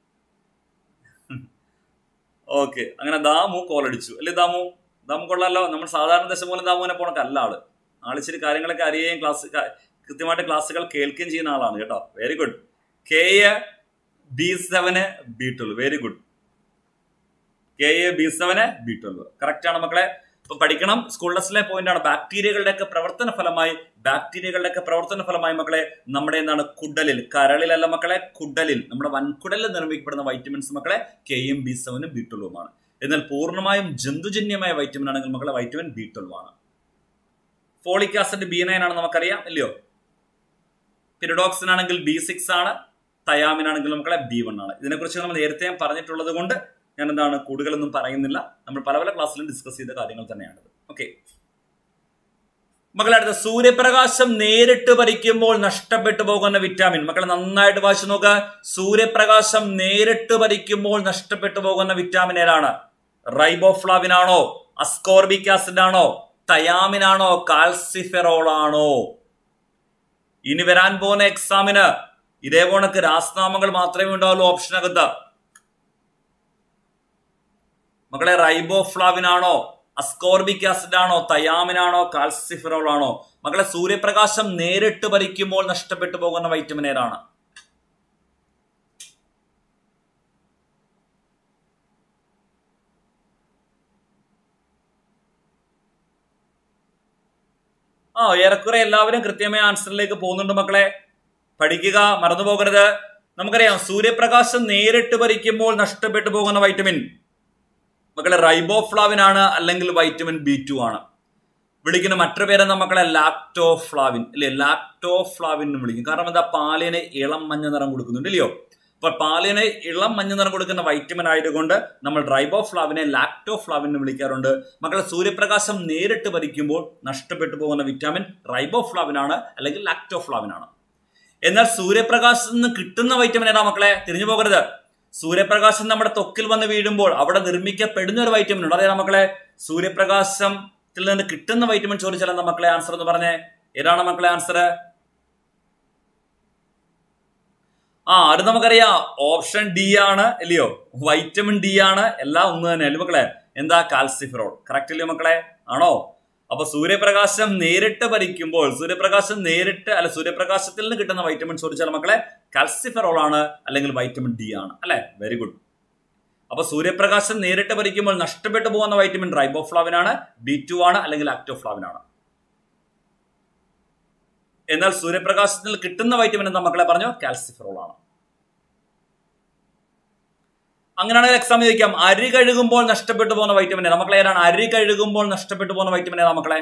ഓക്കെ അങ്ങനെ ദാമു കോളടിച്ചു അല്ലേ ദാമു ദാമു കൊള്ളാലോ നമ്മൾ സാധാരണ ദശമൂലം ദാമുവിനെ പോണക്ക് അല്ല ആള് ആളിച്ചിരി കാര്യങ്ങളൊക്കെ അറിയുകയും ക്ലാസ് കൃത്യമായിട്ട് ക്ലാസ്സുകൾ കേൾക്കുകയും ചെയ്യുന്ന ആളാണ് കേട്ടോ very good K A B seven B twelve very good K A B seven B twelve correct ആണ് മക്കളെ ഇപ്പൊ പഠിക്കണം സ്കൂൾ ടെസ്റ്റിലെ പോയിന്റ് ആണ് ബാക്ടീരിയകളുടെയൊക്കെ പ്രവർത്തന ഫലമായി ബാക്ടീരിയകളുടെയൊക്കെ പ്രവർത്തന ഫലമായി മക്കളെ നമ്മുടെ എന്താണ് കുടലിൽ കരളിലല്ല മക്കളെ കുടലിൽ നമ്മുടെ വൻകുടലിൽ നിർമ്മിക്കപ്പെടുന്ന വൈറ്റമിൻസ് മക്കളെ കെ എം ബി സെവനും ബി ട്വൽവുമാണ് എന്നാൽ പൂർണ്ണമായും ജന്തുജന്യമായ വൈറ്റമിൻ ആണെങ്കിൽ മക്കളെ വൈറ്റമിൻ ബി ട്വൽവ് ആണ് ഫോളിക് ആസിഡ് ബി നയൻ ആണ് നമുക്കറിയാം ഇല്ലയോ പിരിഡോക്സിൻ ആണെങ്കിൽ ബി സിക്സ് ആണ് തയാമിൻ ആണെങ്കിൽ മക്കളെ ബി വൺ ആണ് ഇതിനെക്കുറിച്ച് നമ്മൾ നേരത്തെ പറഞ്ഞിട്ടുള്ളത് കൊണ്ട് ഞാൻ എന്താണ് കൂടുതലൊന്നും പറയുന്നില്ല നമ്മൾ പല പല ക്ലാസ്സിലും ഡിസ്കസ് ചെയ്ത കാര്യങ്ങൾ തന്നെയാണിത് ഓക്കെ മക്കളെ അടുത്ത സൂര്യപ്രകാശം നേരിട്ട് ഭരിക്കുമ്പോൾ നഷ്ടപ്പെട്ടു പോകുന്ന വിറ്റാമിൻ മക്കളെ നന്നായിട്ട് വായിച്ചു നോക്കുക സൂര്യപ്രകാശം നേരിട്ട് ഭരിക്കുമ്പോൾ നഷ്ടപ്പെട്ടു പോകുന്ന വിറ്റാമിൻ ഏതാണ് റൈബോഫ്ലാവിൻ ആണോ അസ്കോർബിക് ആസിഡ് ആണോ തയാമിൻ ആണോ കാൽസിഫെറോൾ ആണോ ഇനി വരാൻ പോകുന്ന എക്സാമിന് ഇതേ പോണക്ക് രാസനാമങ്ങൾ മാത്രമേ ഉണ്ടാവുള്ളൂ ഓപ്ഷനകത്ത് മക്കളെ റൈബോഫ്ലാവിൻ ആണോ അസ്കോർബിക് ആസിഡ് ആണോ തയാമിനാണോ കാൽസിഫിറോൾ ആണോ മക്കളെ സൂര്യപ്രകാശം നേരിട്ട് ഭരിക്കുമ്പോൾ നഷ്ടപ്പെട്ടു പോകുന്ന വൈറ്റമിൻ ഏതാണ് ആ ഏറെക്കുറെ എല്ലാവരും കൃത്യമായ ആൻസറിലേക്ക് പോകുന്നുണ്ട് മക്കളെ പഠിക്കുക മറന്നു പോകരുത് നമുക്കറിയാം സൂര്യപ്രകാശം നേരിട്ട് ഭരിക്കുമ്പോൾ നഷ്ടപ്പെട്ടു പോകുന്ന വൈറ്റമിൻ മക്കളെ റൈബോഫ്ലാവിൻ ആണ് അല്ലെങ്കിൽ വൈറ്റമിൻ ബി ടു ആണ് വിളിക്കുന്ന മറ്റൊരു പേരെന്താ മക്കളെ ലാക്ടോഫ്ലാവിൻ അല്ലെ ലാക്ടോഫ്ലാവിൻ എന്ന് വിളിക്കും കാരണം എന്താ പാലിന് ഇളം മഞ്ഞ നിറം കൊടുക്കുന്നുണ്ട് ഇല്ലയോ അപ്പൊ പാലിന് ഇളം മഞ്ഞ നിറം കൊടുക്കുന്ന വൈറ്റമിൻ ആയതുകൊണ്ട് നമ്മൾ റൈബോഫ്ലാവിനെ ലാക്ടോഫ്ലാവിൻ എന്ന് വിളിക്കാറുണ്ട് മക്കളെ സൂര്യപ്രകാശം നേരിട്ട് ഭരിക്കുമ്പോൾ നഷ്ടപ്പെട്ടു പോകുന്ന വിറ്റാമിൻ റൈബോഫ്ലാവിൻ ആണ് അല്ലെങ്കിൽ ലാക്ടോഫ്ലാവിൻ ആണ് എന്നാൽ സൂര്യപ്രകാശത്തിൽ നിന്ന് കിട്ടുന്ന വൈറ്റമിൻ ഏതാ മക്കളെ തിരിഞ്ഞു പോകരുത് സൂര്യപ്രകാശം നമ്മുടെ ത്വക്കിൽ വന്ന് വീഴുമ്പോൾ അവിടെ നിർമ്മിക്കപ്പെടുന്ന ഒരു വൈറ്റമിൻ ഉണ്ട് അറിയാം മക്കളെ സൂര്യപ്രകാശത്തിൽ നിന്ന് കിട്ടുന്ന വൈറ്റമിൻ ചോദിച്ചാൽ എന്താ മക്കളെ ആൻസർ എന്ന് പറഞ്ഞേ ഏതാണ് മക്കളെ ആൻസർ ആ അത് നമുക്കറിയാം ഓപ്ഷൻ ഡി ആണ് ഇല്ലയോ വൈറ്റമിൻ ഡി ആണ് എല്ലാം ഒന്ന് തന്നെ അല്ലേ മക്കളെ എന്താ കാൽസിഫിറോൾ കറക്റ്റ് അല്ലയോ മക്കളെ ആണോ അപ്പൊ സൂര്യപ്രകാശം നേരിട്ട് ഭരിക്കുമ്പോൾ സൂര്യപ്രകാശം നേരിട്ട് അല്ല സൂര്യപ്രകാശത്തിൽ നിന്ന് കിട്ടുന്ന വൈറ്റമിൻ ചോദിച്ചാൽ മക്കളെ കാൽസിഫെറോൾ ആണ് അല്ലെങ്കിൽ വൈറ്റമിൻ ഡി ആണ് അല്ലെ വെരി ഗുഡ് അപ്പൊ സൂര്യപ്രകാശം നേരിട്ട് ഭരിക്കുമ്പോൾ നഷ്ടപ്പെട്ടു പോകുന്ന വൈറ്റമിൻ റൈബോഫ്ലാവിൻ ആണ് ബി ടു ആണ് അല്ലെങ്കിൽ ആക്ടോഫ്ലാവിൻ ആണ് എന്നാൽ സൂര്യപ്രകാശത്തിൽ കിട്ടുന്ന വൈറ്റമിൻ എന്താ മക്കളെ പറഞ്ഞു കാൽസിഫെറോൾ ആണ് അങ്ങനെയാണെങ്കിൽ എക്സാം ചോദിക്കാം അരി കഴുകുമ്പോൾ നഷ്ടപ്പെട്ടു പോകുന്ന വൈറ്റമിൻ ഏതാ മക്കളെ ഏതാണ് അരി കഴുകുമ്പോൾ നഷ്ടപ്പെട്ടു പോകുന്ന വൈറ്റമിൻ ഏതാ മക്കളെ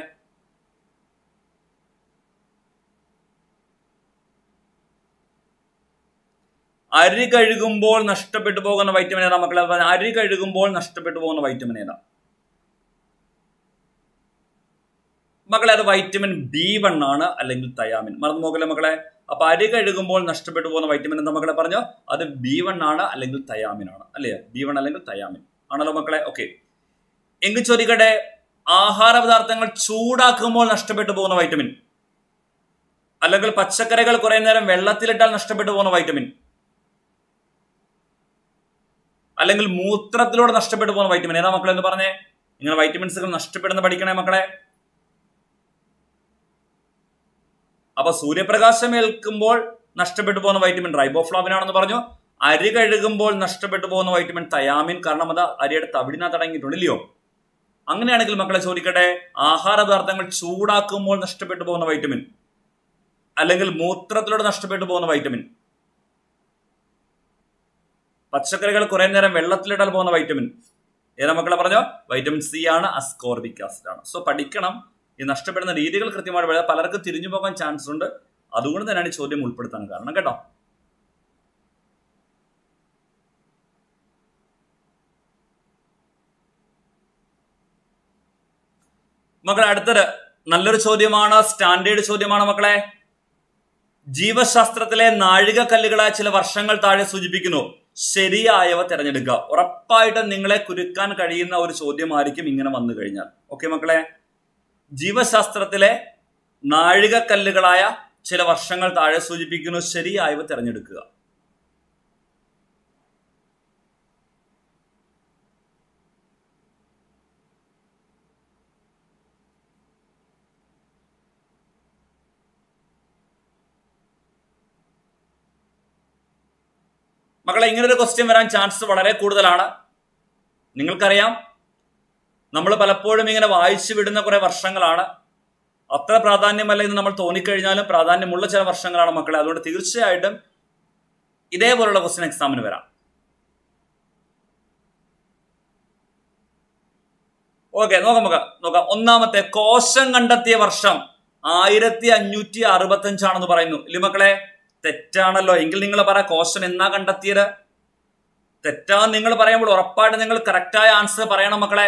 അരി കഴുകുമ്പോൾ നഷ്ടപ്പെട്ടു പോകുന്ന വൈറ്റമിൻ ഏതാ മക്കളെ അരി കഴുകുമ്പോൾ നഷ്ടപ്പെട്ടു പോകുന്ന വൈറ്റമിൻ ഏതാ മക്കളെ അത് വൈറ്റമിൻ ബി വൺ ആണ് അല്ലെങ്കിൽ തയാമിൻ മറന്നു പോകല്ലേ മക്കളെ അപ്പൊ അരി കഴുകുമ്പോൾ നഷ്ടപ്പെട്ടു പോകുന്ന വൈറ്റമിൻ എന്താ മക്കളെ പറഞ്ഞോ അത് ബി വൺ ആണ് അല്ലെങ്കിൽ തയാമിൻ ആണ് അല്ലേ ബി വൺ അല്ലെങ്കിൽ തയാമിൻ ആണല്ലോ മക്കളെ ഓക്കെ എങ്കിൽ ചോദിക്കട്ടെ ആഹാര പദാർത്ഥങ്ങൾ ചൂടാക്കുമ്പോൾ നഷ്ടപ്പെട്ടു പോകുന്ന വൈറ്റമിൻ അല്ലെങ്കിൽ പച്ചക്കറികൾ കുറെ നേരം വെള്ളത്തിലിട്ടാൽ നഷ്ടപ്പെട്ടു പോകുന്ന വൈറ്റമിൻ അല്ലെങ്കിൽ മൂത്രത്തിലൂടെ നഷ്ടപ്പെട്ടു പോകുന്ന വൈറ്റമിൻ ഏതാ മക്കളെ എന്ന് പറഞ്ഞേ ഇങ്ങനെ വൈറ്റമിൻസുകൾ നഷ്ടപ്പെടുന്ന പഠിക്കണേ മക്കളെ അപ്പൊ സൂര്യപ്രകാശം ഏൽക്കുമ്പോൾ നഷ്ടപ്പെട്ടു പോകുന്ന വൈറ്റമിൻ റൈബോഫ്ലാവിൻ ആണെന്ന് പറഞ്ഞു അരി കഴുകുമ്പോൾ നഷ്ടപ്പെട്ടു പോകുന്ന വൈറ്റമിൻ തയാമിൻ കാരണം അത് അരിയുടെ തവിടിനകത്ത് അടങ്ങിയിട്ടുണ്ട് ഇല്ലയോ അങ്ങനെയാണെങ്കിൽ മക്കളെ ചോദിക്കട്ടെ ആഹാര പദാർത്ഥങ്ങൾ ചൂടാക്കുമ്പോൾ നഷ്ടപ്പെട്ടു പോകുന്ന വൈറ്റമിൻ അല്ലെങ്കിൽ മൂത്രത്തിലൂടെ നഷ്ടപ്പെട്ടു പോകുന്ന വൈറ്റമിൻ പച്ചക്കറികൾ കുറെ നേരം വെള്ളത്തിലിടാൻ പോകുന്ന വൈറ്റമിൻ ഏതാ മക്കളെ പറഞ്ഞോ വൈറ്റമിൻ സി ആണ് അസ്കോർബിക് ആസിഡ് ആണ് സോ പഠിക്കണം ഈ നഷ്ടപ്പെടുന്ന രീതികൾ കൃത്യമായിട്ട് പറയാം പലർക്കും തിരിഞ്ഞു പോകാൻ ചാൻസ് ഉണ്ട് അതുകൊണ്ട് തന്നെയാണ് ഈ ചോദ്യം ഉൾപ്പെടുത്താൻ കാരണം കേട്ടോ മക്കളെ അടുത്തത് നല്ലൊരു ചോദ്യമാണ് സ്റ്റാൻഡേർഡ് ചോദ്യമാണ് മക്കളെ ജീവശാസ്ത്രത്തിലെ നാഴികക്കല്ലുകളായ ചില വർഷങ്ങൾ താഴെ സൂചിപ്പിക്കുന്നു ശരിയായവ തിരഞ്ഞെടുക്കുക ഉറപ്പായിട്ടും നിങ്ങളെ കുരുക്കാൻ കഴിയുന്ന ഒരു ചോദ്യമായിരിക്കും ഇങ്ങനെ വന്നു കഴിഞ്ഞാൽ ഓക്കെ മക്കളെ ജീവശാസ്ത്രത്തിലെ നാഴികക്കല്ലുകളായ ചില വർഷങ്ങൾ താഴെ സൂചിപ്പിക്കുന്നു ശരിയായവ തിരഞ്ഞെടുക്കുക മക്കളെ ഇങ്ങനെ ഒരു ക്വസ്റ്റ്യൻ വരാൻ ചാൻസ് വളരെ കൂടുതലാണ് നിങ്ങൾക്കറിയാം നമ്മൾ പലപ്പോഴും ഇങ്ങനെ വായിച്ചു വിടുന്ന കുറെ വർഷങ്ങളാണ് അത്ര പ്രാധാന്യമല്ല എന്ന് നമ്മൾ തോന്നിക്കഴിഞ്ഞാലും പ്രാധാന്യമുള്ള ചില വർഷങ്ങളാണ് മക്കളെ അതുകൊണ്ട് തീർച്ചയായിട്ടും ഇതേപോലുള്ള ക്വസ്റ്റ്യൻ എക്സാമിന് വരാം ഓക്കെ നോക്കാം നോക്കാം നോക്കാം ഒന്നാമത്തെ കോശം കണ്ടെത്തിയ വർഷം ആയിരത്തി അഞ്ഞൂറ്റി അറുപത്തി അഞ്ചാണെന്ന് പറയുന്നു ഇല്ലേ മക്കളെ തെറ്റാണല്ലോ എങ്കിൽ നിങ്ങൾ പറ കോശം എന്നാ കണ്ടെത്തിയത് തെറ്റാന്ന് നിങ്ങൾ പറയുമ്പോൾ ഉറപ്പായിട്ട് നിങ്ങൾ കറക്റ്റായ ആൻസർ പറയണം മക്കളെ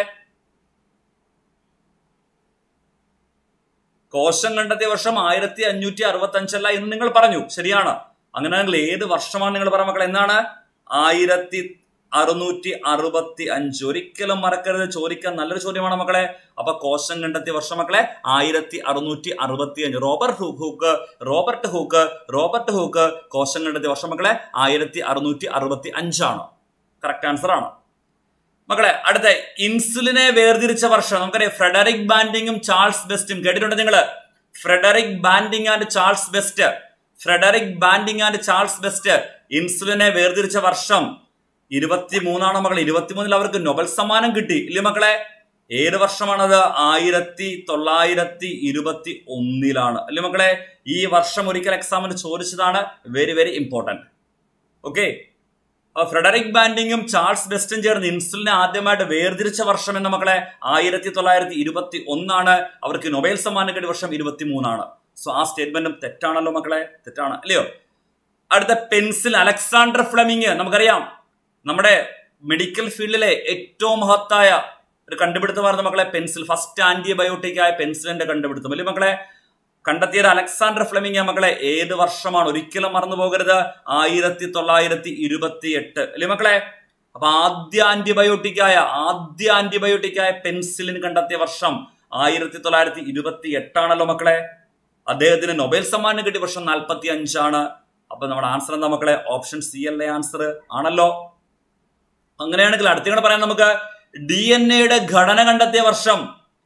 കോശം കണ്ടെത്തിയ വർഷം ആയിരത്തി അഞ്ഞൂറ്റി അറുപത്തി അഞ്ചല്ല എന്ന് നിങ്ങൾ പറഞ്ഞു ശരിയാണ് അങ്ങനെയാണെങ്കിൽ ഏത് വർഷമാണ് നിങ്ങൾ പറ മക്കളെ എന്നാണ് ആയിരത്തി അറുന്നൂറ്റി അറുപത്തി അഞ്ച് ഒരിക്കലും മറക്കരുത് ചോദിക്കാൻ നല്ലൊരു ചോദ്യമാണ് മക്കളെ അപ്പൊ കോശം കണ്ടെത്തിയ വർഷം മക്കളെ ആയിരത്തി അറുന്നൂറ്റി അറുപത്തി അഞ്ച് Robert Hooke Robert Hooke Robert Hooke കോശം കണ്ടെത്തിയ വർഷം മക്കളെ ആയിരത്തി അറുന്നൂറ്റി അറുപത്തി അഞ്ചാണ് കറക്റ്റ് ആൻസർ ആണ് മക്കളെ അടുത്ത ഇൻസുലിനെ വേർതിരിച്ച വർഷം നമുക്കറിയാം ഫ്രെഡറിക് ബാൻഡിങ്ങും ചാൾസ് ബെസ്റ്റും കേട്ടിട്ടുണ്ട് നിങ്ങള് Frederick Banting and Charles Best Frederick Banting and Charles Best ഇൻസുലിനെ വേർതിരിച്ച വർഷം ഇരുപത്തി മൂന്നാണ് മക്കളെ ഇരുപത്തിമൂന്നിൽ അവർക്ക് നൊബൽ സമ്മാനം കിട്ടി ഇല്ലേ മക്കളെ ഏത് വർഷമാണത് ആയിരത്തി തൊള്ളായിരത്തി ഇരുപത്തി ഒന്നിലാണ് അല്ലേ മക്കളെ ഈ വർഷം ഒരിക്കൽ എക്സാമിന് ചോദിച്ചതാണ് very very important okay Frederick ബാൻഡിങ്ങും ചാൾസ് ബെസ്റ്റും ചേർന്ന് ഇൻസുലിനെ ആദ്യമായിട്ട് വേർതിരിച്ച വർഷം എന്ന മക്കളെ ആയിരത്തി തൊള്ളായിരത്തി ഇരുപത്തി ഒന്നാണ് അവർക്ക് നൊബേൽ സമ്മാനം കിട്ടിയ വർഷം ഇരുപത്തി മൂന്നാണ് സോ ആ സ്റ്റേറ്റ്മെന്റും തെറ്റാണല്ലോ മക്കളെ തെറ്റാണ് അല്ലയോ അടുത്ത പെൻസിൽ അലക്സാണ്ടർ ഫ്ലെമിങ് നമുക്കറിയാം നമ്മുടെ മെഡിക്കൽ ഫീൽഡിലെ ഏറ്റവും മഹത്തായ ഒരു കണ്ടുപിടുത്തമായിരുന്നു മക്കളെ പെൻസിൽ ഫസ്റ്റ് ആന്റിബയോട്ടിക് ആയ പെൻസിലിന്റെ കണ്ടുപിടുത്തം അല്ലേ മക്കളെ കണ്ടെത്തിയത് അലക്സാണ്ടർ ഫ്ലെമിംഗ് മക്കളെ ഏത് വർഷമാണ് ഒരിക്കലും മറന്നു പോകരുത് ആയിരത്തി തൊള്ളായിരത്തി ഇരുപത്തി എട്ട് അല്ലേ മക്കളെ അപ്പൊ ആദ്യ ആന്റിബയോട്ടിക് ആയ ആദ്യ ആന്റിബയോട്ടിക് ആയ പെൻസിലിൻ കണ്ടെത്തിയ വർഷം ആയിരത്തി തൊള്ളായിരത്തി ഇരുപത്തി എട്ടാണല്ലോ മക്കളെ അദ്ദേഹത്തിന് നൊബേൽ സമ്മാനം കിട്ടിയ വർഷം നാൽപ്പത്തി അഞ്ചാണ് അപ്പൊ നമ്മുടെ ആൻസർ എന്താ മക്കളെ ഓപ്ഷൻ സി അല്ലേ ആൻസർ ആണല്ലോ അങ്ങനെയാണെങ്കിൽ അടുത്ത പറയാം നമുക്ക് ഡി എൻ എയുടെ ഘടന കണ്ടെത്തിയ വർഷം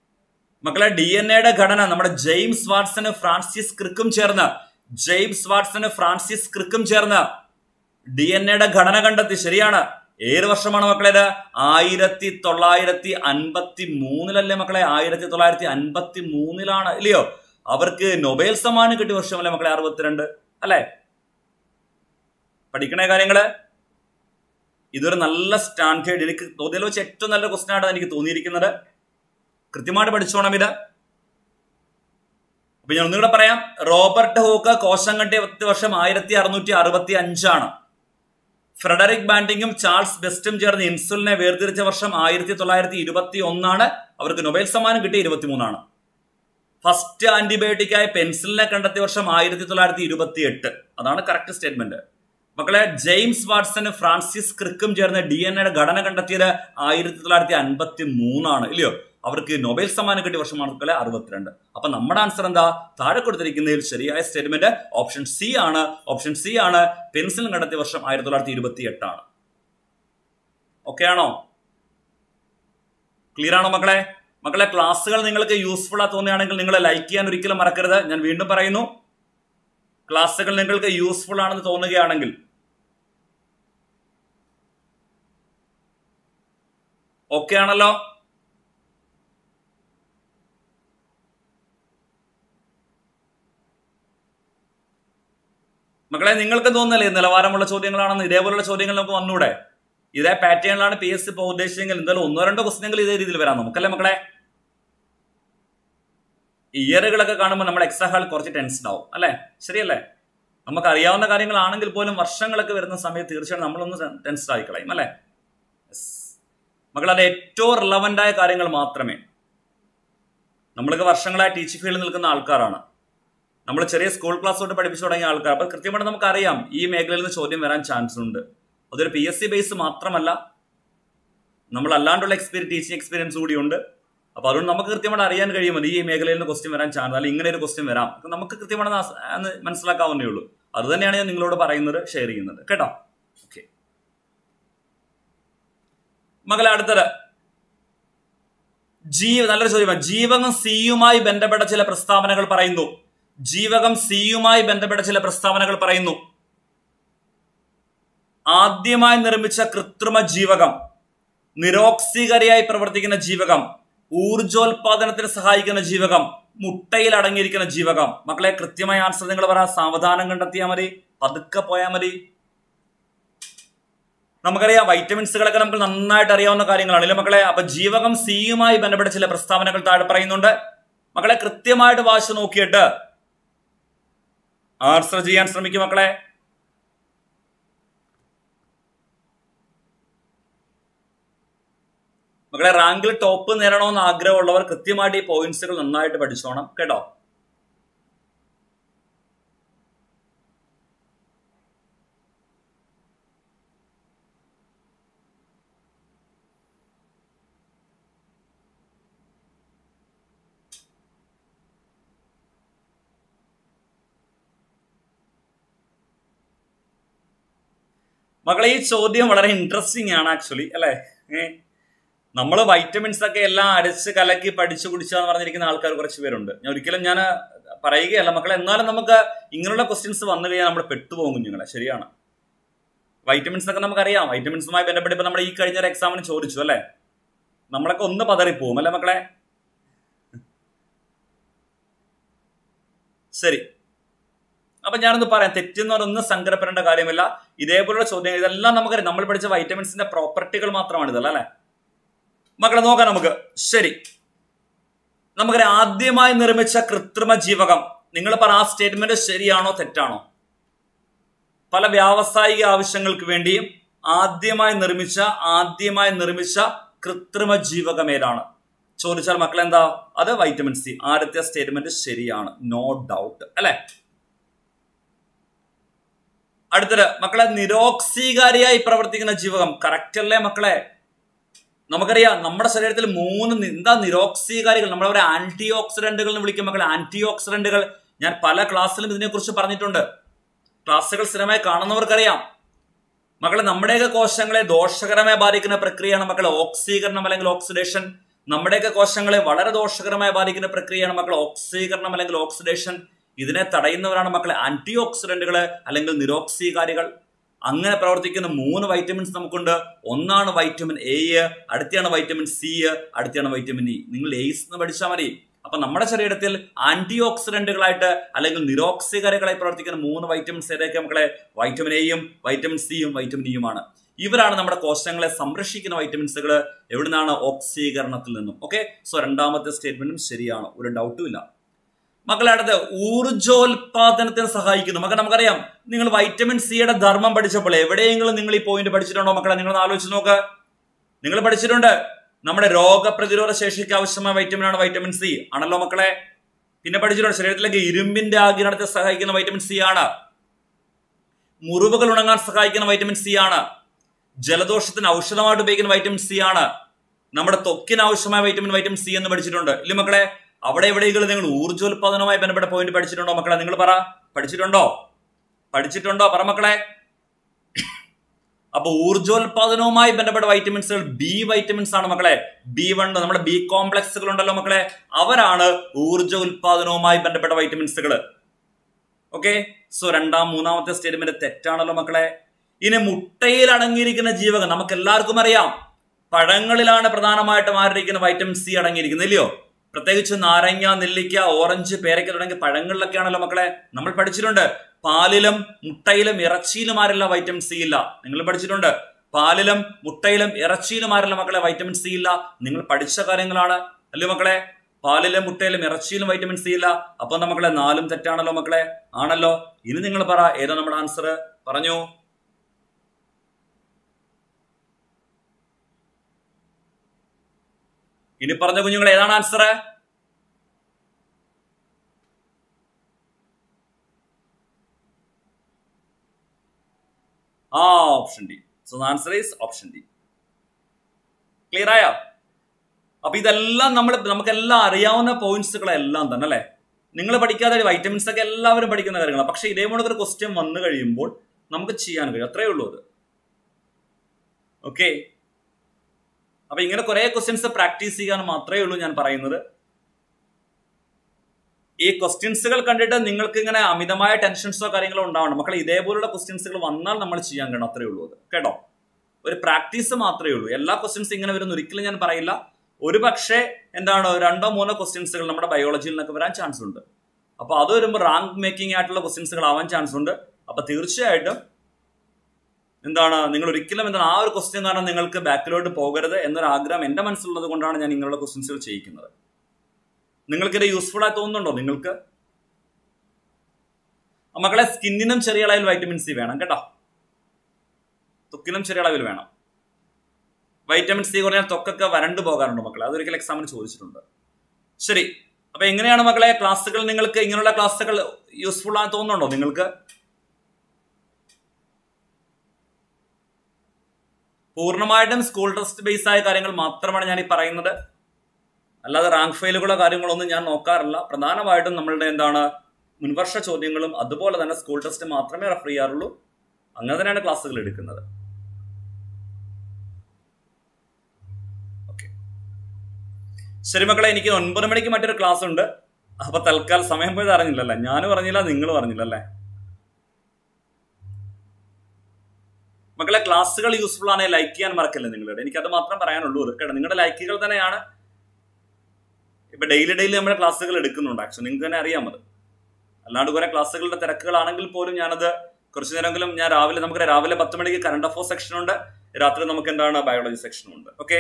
മക്കളെ ഡി എൻ എയുടെ ഘടന നമ്മുടെ ജെയിംസ് വാട്സന് ഫ്രാൻസിസ് ക്രിക്കും ചേർന്ന് ജെയിംസ് വാട്സന് ഫ്രാൻസിസ് ക്രിക്കും ചേർന്ന് ഡി എൻ എയുടെ ഘടന കണ്ടെത്തി ശരിയാണ് ഏത് വർഷമാണ് മക്കളെ ഇത് ആയിരത്തി തൊള്ളായിരത്തി അൻപത്തി മൂന്നിലല്ലേ മക്കളെ ആയിരത്തി തൊള്ളായിരത്തി അൻപത്തി മൂന്നിലാണ് ഇല്ലയോ അവർക്ക് നൊബേൽ സമ്മാനം കിട്ടിയ വർഷമല്ലേ മക്കളെ അറുപത്തിരണ്ട് അല്ലേ പഠിക്കണേ കാര്യങ്ങള് ഇതൊരു നല്ല സ്റ്റാൻഡേർഡ് എനിക്ക് തോന്നിയതിൽ വെച്ച് ഏറ്റവും നല്ല ക്വസ്റ്റൻ ആയിട്ടാണ് എനിക്ക് തോന്നിയിരിക്കുന്നത് കൃത്യമായിട്ട് പഠിച്ചോണം ഇത് അപ്പൊ ഞാൻ ഒന്നുകൂടെ പറയാം റോബർട്ട് ഹൂക്ക് കോശം കണ്ടിയ പത്ത് വർഷം ആയിരത്തി അറുന്നൂറ്റി അറുപത്തി അഞ്ചാണ് ഫ്രെഡറിക് ബാൻഡിങ്ങും ചാൾസ് ബെസ്റ്റും ചേർന്ന് ഇൻസുലിനെ വേർതിരിച്ച വർഷം ആയിരത്തി തൊള്ളായിരത്തി ഇരുപത്തി ഒന്നാണ് അവർക്ക് നൊബേൽ സമ്മാനം കിട്ടിയ ഇരുപത്തിമൂന്നാണ് ഫസ്റ്റ് ആന്റിബയോട്ടിക് ആയ പെൻസിലിനെ കണ്ടെത്തിയ വർഷം ആയിരത്തി തൊള്ളായിരത്തി ഇരുപത്തി എട്ട് അതാണ് കറക്റ്റ് സ്റ്റേറ്റ്മെന്റ് മക്കളെ ജെയിംസ് വാട്സന് ഫ്രാൻസിസ് ക്രിക്കും ചേർന്ന് ഡി എൻ എയുടെ ഘടന കണ്ടെത്തിയത് ആയിരത്തി തൊള്ളായിരത്തി അൻപത്തി മൂന്നാണ് ഇല്ലയോ അവർക്ക് നൊബേൽ സമ്മാനം കിട്ടിയ വർഷമാണ് മക്കളെ അറുപത്തിരണ്ട് അപ്പൊ നമ്മുടെ ആൻസർ എന്താ താഴെ കൊടുത്തിരിക്കുന്നതിൽ ശരിയായ സ്റ്റേറ്റ്മെന്റ് ഓപ്ഷൻ സി ആണ് ഓപ്ഷൻ സി ആണ് പെൻസിൽ കണ്ടെത്തിയ വർഷം ആയിരത്തി തൊള്ളായിരത്തി ഇരുപത്തി എട്ടാണ് ഓക്കെ ആണോ ക്ലിയർ ആണോ മക്കളെ മക്കളെ ക്ലാസ്സുകൾ നിങ്ങൾക്ക് യൂസ്ഫുൾ ആ തോന്നുകയാണെങ്കിൽ നിങ്ങൾ ലൈക്ക് ചെയ്യാൻ ഒരിക്കലും മറക്കരുത് ഞാൻ വീണ്ടും പറയുന്നു ക്ലാസ്സുകൾ നിങ്ങൾക്ക് യൂസ്ഫുൾ ആണെന്ന് തോന്നുകയാണെങ്കിൽ ഓക്കെ ആണല്ലോ മക്കളെ നിങ്ങൾക്ക് തോന്നുന്നില്ലേ നിലവാരമുള്ള ചോദ്യങ്ങളാണെന്ന് ഇതേപോലുള്ള ചോദ്യങ്ങൾ നമുക്ക് വന്നൂടെ ഇതേ പാറ്റേണിലാണ് പി എസ് സി ഇപ്പോൾ ഉദ്ദേശിച്ചെങ്കിൽ എന്തായാലും ഒന്നോ രണ്ടോ ക്വസ്റ്റ്യങ്ങൾ ഇതേ രീതിയിൽ വരാം നമുക്കല്ലേ മക്കളെ ഇയറുകളൊക്കെ കാണുമ്പോൾ നമ്മുടെ എക്സാം ഹാൾ കുറച്ച് ടെൻസ്ഡ് ആവും അല്ലേ ശരിയല്ലേ നമുക്ക് അറിയാവുന്ന കാര്യങ്ങളാണെങ്കിൽ പോലും വർഷങ്ങളൊക്കെ വരുന്ന സമയത്ത് തീർച്ചയായും നമ്മളൊന്ന് ടെൻസ്ഡ് ആയി കളയും അല്ലേ മക്കൾ അത് ഏറ്റവും റിലവൻ്റ് ആയ കാര്യങ്ങൾ മാത്രമേ നമ്മളൊക്കെ വർഷങ്ങളായി ടീച്ചിങ് ഫീൽഡിൽ നിൽക്കുന്ന ആൾക്കാരാണ് നമ്മൾ ചെറിയ സ്കൂൾ ക്ലാസ് തൊട്ട് പഠിപ്പിച്ചു തുടങ്ങിയ ആൾക്കാർ അപ്പൊ കൃത്യമായിട്ട് നമുക്കറിയാം ഈ മേഖലയിൽ നിന്ന് ചോദ്യം വരാൻ ചാൻസ് ഉണ്ട് അതൊരു പി എസ് സി ബേസ് മാത്രമല്ല നമ്മൾ അല്ലാണ്ടുള്ള എക്സ്പീരിയൻസ് ടീച്ചിങ് എക്സ്പീരിയൻസ് കൂടിയുണ്ട് അപ്പൊ അതുകൊണ്ട് നമുക്ക് കൃത്യമായിട്ട് അറിയാൻ കഴിയുമത് ഈ മേഖലയിൽ നിന്ന് ക്വസ്റ്റ്യൻ വരാൻ ചാൻസ് അല്ലെങ്കിൽ ഇങ്ങനെ ഒരു ക്വസ്റ്റ്യൻ വരാം നമുക്ക് കൃത്യമായിട്ട് മനസ്സിലാക്കാവുന്നേ ഉള്ളൂ അത് തന്നെയാണ് ഞാൻ നിങ്ങളോട് പറയുന്നത് ഷെയർ ചെയ്യുന്നത് കേട്ടോ ഓക്കെ മകളെ അടുത്തത് ജീവ നല്ലൊരു ചോദ്യമാണ് ജീവകം സിയുമായി ബന്ധപ്പെട്ട ചില പ്രസ്താവനകൾ പറയുന്നു ജീവകം സിയുമായി ബന്ധപ്പെട്ട ചില പ്രസ്താവനകൾ പറയുന്നു ആദ്യമായി നിർമ്മിച്ച കൃത്രിമ ജീവകം നിരോക്സീകരിയായി പ്രവർത്തിക്കുന്ന ജീവകം ഊർജോൽപാദനത്തിന് സഹായിക്കുന്ന ജീവകം മുട്ടയിൽ അടങ്ങിയിരിക്കുന്ന ജീവകം മക്കളെ കൃത്യമായ ആൻസർ നിങ്ങൾ പറ സാവധാനം കണ്ടെത്തിയാൽ മതി പതുക്കെ പോയാൽ മതി നമുക്കറിയാം വൈറ്റമിൻസുകളൊക്കെ നമുക്ക് നന്നായിട്ട് അറിയാവുന്ന കാര്യങ്ങളാണ് അല്ലേ മക്കളെ അപ്പൊ ജീവകം സിയുമായി ബന്ധപ്പെട്ട ചില പ്രസ്താവനകൾ താഴെ പറയുന്നുണ്ട് മക്കളെ കൃത്യമായിട്ട് വാശി നോക്കിയിട്ട് ആൻസർ ചെയ്യാൻ ശ്രമിക്കും മക്കളെ മക്കളെ റാങ്കിൽ ടോപ്പ് നേടണമെന്ന് ആഗ്രഹമുള്ളവർ കൃത്യമായിട്ട് ഈ പോയിന്റ്സുകൾ നന്നായിട്ട് പഠിച്ചോണം കേട്ടോ മക്കളെ ഈ ചോദ്യം വളരെ ഇൻട്രസ്റ്റിംഗ് ആണ് ആക്ച്വലി അല്ലെ നമ്മൾ വൈറ്റമിൻസ് ഒക്കെ എല്ലാം അരച്ച് കലക്കി പഠിച്ചു കുടിച്ചാന്ന് പറഞ്ഞിരിക്കുന്ന ആൾക്കാർ കുറച്ച് പേരുണ്ട് ഞാൻ ഒരിക്കലും ഞാൻ പറയുകയല്ല മക്കളെ എന്നാലും നമുക്ക് ഇങ്ങനെയുള്ള ക്വസ്റ്റ്യൻസ് വന്നു കഴിഞ്ഞാൽ നമ്മൾ പെട്ടുപോകും കുഞ്ഞുങ്ങളെ ശരിയാണ് വൈറ്റമിൻസ് ഒക്കെ നമുക്കറിയാം വൈറ്റമിൻസുമായി ബന്ധപ്പെട്ട് ഇപ്പൊ നമ്മൾ ഈ കഴിഞ്ഞ ഒരു എക്സാമിന് ചോദിച്ചു അല്ലെ നമ്മളൊക്കെ ഒന്ന് പതറിപ്പോവും അല്ലെ മക്കളെ ശരി അപ്പൊ ഞാനൊന്ന് പറയാം തെറ്റെന്ന് സങ്കടപ്പെടേണ്ട കാര്യമില്ല ഇതേപോലുള്ള ചോദ്യങ്ങൾ ഇതെല്ലാം നമുക്കറിയാം നമ്മൾ പഠിച്ച വൈറ്റമിൻസിന്റെ പ്രോപ്പർട്ടികൾ മാത്രമാണ് ഇതല്ല അല്ലെ മക്കളെ നോക്കാം നമുക്ക് ശരി നമുക്കറിയാം ആദ്യമായി നിർമ്മിച്ച കൃത്രിമ ജീവകം നിങ്ങൾ പറ ആ സ്റ്റേറ്റ്മെന്റ് ശരിയാണോ തെറ്റാണോ പല വ്യാവസായിക ആവശ്യങ്ങൾക്ക് വേണ്ടിയും ആദ്യമായി നിർമ്മിച്ച ആദ്യമായി നിർമ്മിച്ച കൃത്രിമ ജീവകം ഏതാണ് ചോദിച്ചാൽ മക്കളെ എന്താ അത് വൈറ്റമിൻ സി ആദ്യത്തെ സ്റ്റേറ്റ്മെന്റ് ശരിയാണ് നോ ഡൗട്ട് അല്ലെ അടുത്തത് മക്കളെ നിരോക്സീകാരിയായി പ്രവർത്തിക്കുന്ന ജീവകം കറക്റ്റ് അല്ലേ മക്കളെ നമുക്കറിയാം നമ്മുടെ ശരീരത്തിൽ മൂന്ന് എന്താ നിരോക്സീകാരികൾ നമ്മളവരെ ആന്റി ഓക്സിഡന്റുകൾ എന്ന് വിളിക്കും മക്കളെ ആന്റി ഓക്സിഡന്റുകൾ ഞാൻ പല ക്ലാസ്സിലും ഇതിനെക്കുറിച്ച് പറഞ്ഞിട്ടുണ്ട് ക്ലാസ്സുകൾ സ്ഥിരമായി കാണുന്നവർക്കറിയാം മക്കളെ നമ്മുടെയൊക്കെ കോശങ്ങളെ ദോഷകരമായി ബാധിക്കുന്ന പ്രക്രിയയാണ് മക്കളെ ഓക്സീകരണം അല്ലെങ്കിൽ ഓക്സിഡേഷൻ നമ്മുടെയൊക്കെ കോശങ്ങളെ വളരെ ദോഷകരമായി ബാധിക്കുന്ന പ്രക്രിയയാണ് മക്കളെ ഓക്സീകരണം അല്ലെങ്കിൽ ഓക്സിഡേഷൻ ഇതിനെ തടയുന്നവരാണ് മക്കളെ ആന്റി ഓക്സിഡന്റുകൾ അല്ലെങ്കിൽ നിരോക്സീകാരികൾ അങ്ങനെ പ്രവർത്തിക്കുന്ന മൂന്ന് വൈറ്റമിൻസ് നമുക്കുണ്ട് ഒന്നാണ് വൈറ്റമിൻ എ അടുത്താണ് വൈറ്റമിൻ സി അടുത്താണ് വൈറ്റമിൻ ഇ നിങ്ങൾ എയ്സ് എന്ന് പഠിച്ചാൽ മതി അപ്പൊ നമ്മുടെ ശരീരത്തിൽ ആന്റി ഓക്സിഡന്റുകളായിട്ട് അല്ലെങ്കിൽ നിരോക്സികരകളായി പ്രവർത്തിക്കുന്ന മൂന്ന് വൈറ്റമിൻസ് ഏതൊക്കെ മക്കളെ വൈറ്റമിൻ എയും വൈറ്റമിൻ സിയും വൈറ്റമിൻ ഇയുമാണ് ഇവരാണ് നമ്മുടെ കോശങ്ങളെ സംരക്ഷിക്കുന്ന വൈറ്റമിൻസുകൾ എവിടുന്നാണ് ഓക്സീകരണത്തിൽ നിന്നും ഓക്കെ സോ രണ്ടാമത്തെ സ്റ്റേറ്റ്മെന്റും ശരിയാണ് ഒരു ഡൗട്ടും ഇല്ല മക്കളെ അടുത്ത് ഊർജോൽപാദനത്തിന് സഹായിക്കുന്നു മക്കളെ നമുക്കറിയാം നിങ്ങൾ വൈറ്റമിൻ സിയുടെ ധർമ്മം പഠിച്ചപ്പോൾ എവിടെയെങ്കിലും നിങ്ങൾ ഈ പോയിന്റ് പഠിച്ചിട്ടുണ്ടോ മക്കളെ നിങ്ങൾ ആലോചിച്ച് നോക്ക് നിങ്ങൾ പഠിച്ചിട്ടുണ്ട് നമ്മുടെ രോഗപ്രതിരോധ ശേഷിക്ക് ആവശ്യമായ വൈറ്റമിൻ ആണ് വൈറ്റമിൻ സി ആണല്ലോ മക്കളെ പിന്നെ പഠിച്ചിട്ടുണ്ട് ശരീരത്തിലേക്ക് ഇരുമ്പിന്റെ ആകിരണത്തെ സഹായിക്കുന്ന വൈറ്റമിൻ സി ആണ് മുറിവുകൾ ഉണങ്ങാൻ സഹായിക്കുന്ന വൈറ്റമിൻ സി ആണ് ജലദോഷത്തിന് ഔഷധമായിട്ട് ഉപയോഗിക്കുന്ന വൈറ്റമിൻ സി ആണ് നമ്മുടെ ത്വക്കിന് ആവശ്യമായ വൈറ്റമിൻ വൈറ്റമിൻ സി എന്ന് പഠിച്ചിട്ടുണ്ട് ഇല്ല മക്കളെ അവിടെ എവിടെയെങ്കിലും നിങ്ങൾ ഊർജ്ജോൽപാദനവുമായി ബന്ധപ്പെട്ട പോയിന്റ് പഠിച്ചിട്ടുണ്ടോ മക്കളെ നിങ്ങൾ പറ പഠിച്ചിട്ടുണ്ടോ പഠിച്ചിട്ടുണ്ടോ പറ മക്കളെ അപ്പൊ ഊർജ്ജോൽപാദനവുമായി ബന്ധപ്പെട്ട വൈറ്റമിൻസുകൾ ബി വൈറ്റമിൻസ് ആണ് മക്കളെ ബി വൺ നമ്മുടെ ബി കോംപ്ലക്സുകൾ ഉണ്ടല്ലോ മക്കളെ അവരാണ് ഊർജ്ജ ഉൽപാദനവുമായി ബന്ധപ്പെട്ട വൈറ്റമിൻസുകൾ ഓക്കെ സോ രണ്ടാം മൂന്നാമത്തെ സ്റ്റേറ്റ്മെന്റ് തെറ്റാണല്ലോ മക്കളെ ഇനി മുട്ടയിൽ അടങ്ങിയിരിക്കുന്ന ജീവകം നമുക്ക് എല്ലാവർക്കും അറിയാം പഴങ്ങളിലാണ് പ്രധാനമായിട്ടും ആരിയിരിക്കുന്ന വൈറ്റമിൻ സി അടങ്ങിയിരിക്കുന്നത് ഇല്ലയോ പ്രത്യേകിച്ച് നാരങ്ങ നെല്ലിക്ക ഓറഞ്ച് പേരയ്ക്ക തുടങ്ങിയ പഴങ്ങളിലൊക്കെയാണല്ലോ മക്കളെ നമ്മൾ പഠിച്ചിട്ടുണ്ട് പാലിലും മുട്ടയിലും ഇറച്ചിയിലും ആരല്ല വൈറ്റമിൻ സി ഇല്ല നിങ്ങൾ പഠിച്ചിട്ടുണ്ട് പാലിലും മുട്ടയിലും ഇറച്ചിയിലും ആരല്ല മക്കളെ വൈറ്റമിൻ സി ഇല്ല നിങ്ങൾ പഠിച്ച കാര്യങ്ങളാണ് അല്ലേ മക്കളെ പാലിലും മുട്ടയിലും ഇറച്ചിയിലും വൈറ്റമിൻ സി ഇല്ല അപ്പൊ മക്കളെ നാലും തെറ്റാണല്ലോ മക്കളെ ആണല്ലോ ഇനി നിങ്ങൾ പറ ഏതാ നമ്മുടെ ആൻസർ പറഞ്ഞു ഇനി പറഞ്ഞ കുഞ്ഞുങ്ങൾ ഏതാണ് ആൻസർ ആ option D so answer is option D clear ആയോ അപ്പൊ ഇതെല്ലാം നമ്മൾ നമുക്കെല്ലാം അറിയാവുന്ന പോയിന്റ്സുകളെല്ലാം തന്നെ അല്ലെ നിങ്ങൾ പഠിക്കാതെ വൈറ്റമിൻസ് ഒക്കെ എല്ലാവരും പഠിക്കുന്ന കാര്യങ്ങളാണ് പക്ഷെ ഇതേപോലെ ഒരു ക്വസ്റ്റ്യൻ വന്നു കഴിയുമ്പോൾ നമുക്ക് ചെയ്യാൻ കഴിയും അത്രേ ഉള്ളൂ അത് ഓക്കെ അപ്പൊ ഇങ്ങനെ കുറെ ക്വസ്റ്റ്യൻസ് പ്രാക്ടീസ് ചെയ്യാൻ മാത്രമേ ഉള്ളൂ ഞാൻ പറയുന്നത് ഈ ക്വസ്റ്റ്യൻസുകൾ കണ്ടിട്ട് നിങ്ങൾക്ക് ഇങ്ങനെ അമിതമായ ടെൻഷൻസോ കാര്യങ്ങളോ ഉണ്ടാവണം മക്കളെ ഇതേപോലുള്ള ക്വസ്റ്റ്യൻസുകൾ വന്നാൽ നമ്മൾ ചെയ്യാൻ കഴിയണം അത്രേ ഉള്ളൂ അത് കേട്ടോ ഒരു പ്രാക്ടീസ് മാത്രമേ ഉള്ളൂ എല്ലാ ക്വസ്റ്റ്യൻസ് ഇങ്ങനെ വരുന്ന ഒരിക്കലും ഞാൻ പറയില്ല ഒരു പക്ഷേ എന്താണ് രണ്ടോ മൂന്നോ ക്വസ്റ്റ്യൻസുകൾ നമ്മുടെ ബയോളജിയിൽ നിന്നൊക്കെ വരാൻ ചാൻസ് ഉണ്ട് അപ്പൊ അത് വരുമ്പോൾ റാങ്ക് മേക്കിംഗ് ആയിട്ടുള്ള ക്വസ്റ്റ്യൻസുകൾ ആവാൻ ചാൻസ് ഉണ്ട് അപ്പൊ തീർച്ചയായിട്ടും എന്താണ് നിങ്ങൾ ഒരിക്കലും എന്താണ് ആ ഒരു ക്വസ്റ്റ്യൻ കാരണം നിങ്ങൾക്ക് ബാക്കിലോട്ട് പോകരുത് എന്നൊരു ആഗ്രഹം എന്റെ മനസ്സിലുള്ളത് കൊണ്ടാണ് ഞാൻ ഇങ്ങനെയുള്ള ക്വസ്റ്റ്യൻസുകൾ ചെയ്യിക്കുന്നത് നിങ്ങൾക്കിത് യൂസ്ഫുൾ ആയി തോന്നുന്നുണ്ടോ നിങ്ങൾക്ക് മക്കളെ സ്കിന്നിനും ചെറിയ അളവിൽ വൈറ്റമിൻ സി വേണം കേട്ടോ ത്വക്കിനും ചെറിയ അളവിൽ വേണം വൈറ്റമിൻ സി കുറഞ്ഞാൽ ത്വക്കൊക്കെ വരണ്ടു പോകാറുണ്ട് മക്കളെ അതൊരിക്കൽ എക്സാമിന് ചോദിച്ചിട്ടുണ്ട് ശരി അപ്പൊ എങ്ങനെയാണ് മക്കളെ ക്ലാസ്സുകൾ നിങ്ങൾക്ക് ഇങ്ങനെയുള്ള ക്ലാസ്സുകൾ യൂസ്ഫുൾ ആണെന്ന് തോന്നുന്നുണ്ടോ നിങ്ങൾക്ക് പൂർണ്ണമായിട്ടും സ്കൂൾ ടെസ്റ്റ് ബേസ് ആയ കാര്യങ്ങൾ മാത്രമാണ് ഞാൻ ഈ പറയുന്നത് അല്ലാതെ റാങ്ക് ഫെയിലുകളോ കാര്യങ്ങളൊന്നും ഞാൻ നോക്കാറില്ല പ്രധാനമായിട്ടും നമ്മളുടെ എന്താണ് മുൻവർഷ ചോദ്യങ്ങളും അതുപോലെ തന്നെ സ്കൂൾ ടെസ്റ്റ് മാത്രമേ റെഫർ ചെയ്യാറുള്ളൂ അങ്ങനെ തന്നെയാണ് ക്ലാസ്സുകൾ എടുക്കുന്നത് ശരി മക്കളെ എനിക്ക് ഒൻപത് മണിക്ക് മറ്റൊരു ക്ലാസ് ഉണ്ട് അപ്പൊ തൽക്കാലം സമയം പോയത് അറിഞ്ഞില്ലല്ലേ ഞാനും പറഞ്ഞില്ല നിങ്ങൾ പറഞ്ഞില്ലല്ലേ മക്കളെ ക്ലാസ്സുകൾ യൂസ്ഫുൾ ആണെങ്കിൽ ലൈക്ക് ചെയ്യാൻ മറക്കല്ലേ നിങ്ങളുടെ എനിക്ക് അത് മാത്രം പറയാനുള്ളൂ കേട്ടോ നിങ്ങളുടെ ലൈക്കുകൾ തന്നെയാണ് ഇപ്പൊ ഡെയിലി ഡെയിലി നമ്മുടെ ക്ലാസ്സുകൾ എടുക്കുന്നുണ്ട് ആക്ച്വലി നിങ്ങൾക്ക് തന്നെ അറിയാം അത് അല്ലാണ്ട് കുറെ ക്ലാസ്സുകളുടെ തിരക്കുകളാണെങ്കിൽ പോലും ഞാനത് കുറച്ചു നേരമെങ്കിലും ഞാൻ രാവിലെ നമുക്ക് രാവിലെ പത്ത് മണിക്ക് കറണ്ട് അഫോഴ്സ് സെക്ഷൻ ഉണ്ട് രാത്രി നമുക്ക് എന്താണ് ബയോളജി സെക്ഷനും ഉണ്ട് ഓക്കെ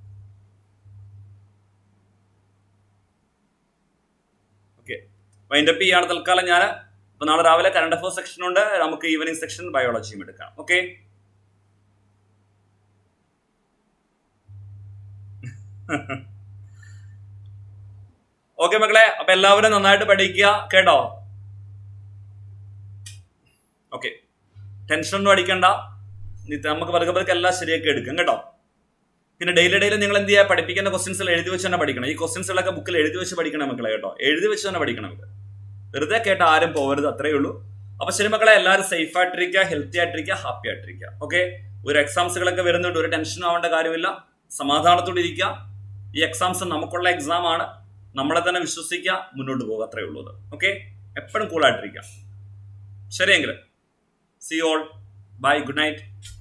ഓക്കെ വൈൻഡപ്പ് ചെയ്യാണ് തൽക്കാലം ഞാൻ അപ്പൊ നാളെ രാവിലെ കറണ്ട് അഫോഴ്സ് സെക്ഷൻ ഉണ്ട് നമുക്ക് ഈവനിങ് സെക്ഷൻ ബയോളജിയും എടുക്കാം ഓക്കെ ഓക്കെ മക്കളെ അപ്പൊ എല്ലാവരും നന്നായിട്ട് പഠിക്കുക കേട്ടോ ഓക്കെ ടെൻഷൻ ഒന്നും അടിക്കണ്ട നമുക്ക് പതുക്കെ പതുക്കെ എല്ലാം ശരിയാക്കി എടുക്കും കേട്ടോ പിന്നെ ഡെയിലി ഡെയിലി നിങ്ങൾ എന്ത് ചെയ്യുക പഠിപ്പിക്കുന്ന ക്വസ്റ്റ്യൻസ് എഴുതി വെച്ച് തന്നെ പഠിക്കണം ഈ ക്വസ്റ്റ്യൻസുകളൊക്കെ ബുക്കിൽ എഴുതി വെച്ച് പഠിക്കണം മക്കളെ കേട്ടോ എഴുതി വെച്ച് തന്നെ പഠിക്കണം ഇത് വെറുതെ കേട്ട ആരും പോകരുത് അത്രേ ഉള്ളൂ അപ്പൊ ശരി മക്കളെ എല്ലാവരും സേഫ് ആയിട്ടിരിക്കുക ഹെൽത്തി ആയിട്ടിരിക്കുക ഹാപ്പി ആയിട്ടിരിക്കുക ഓക്കെ ഒരു എക്സാംസുകളൊക്കെ വരുന്നുണ്ട് ഒരു ടെൻഷനും ആവേണ്ട കാര്യമില്ല സമാധാനത്തോടെ ഇരിക്കുക ഈ എക്സാംസ് നമുക്കുള്ള എക്സാം ആണ് നമ്മളെ തന്നെ വിശ്വസിക്കുക മുന്നോട്ട് പോകുക അത്രേ ഉള്ളൂ ഓക്കെ എപ്പോഴും കൂളായിട്ടിരിക്കുക ശരിയെങ്കിൽ see all bye good night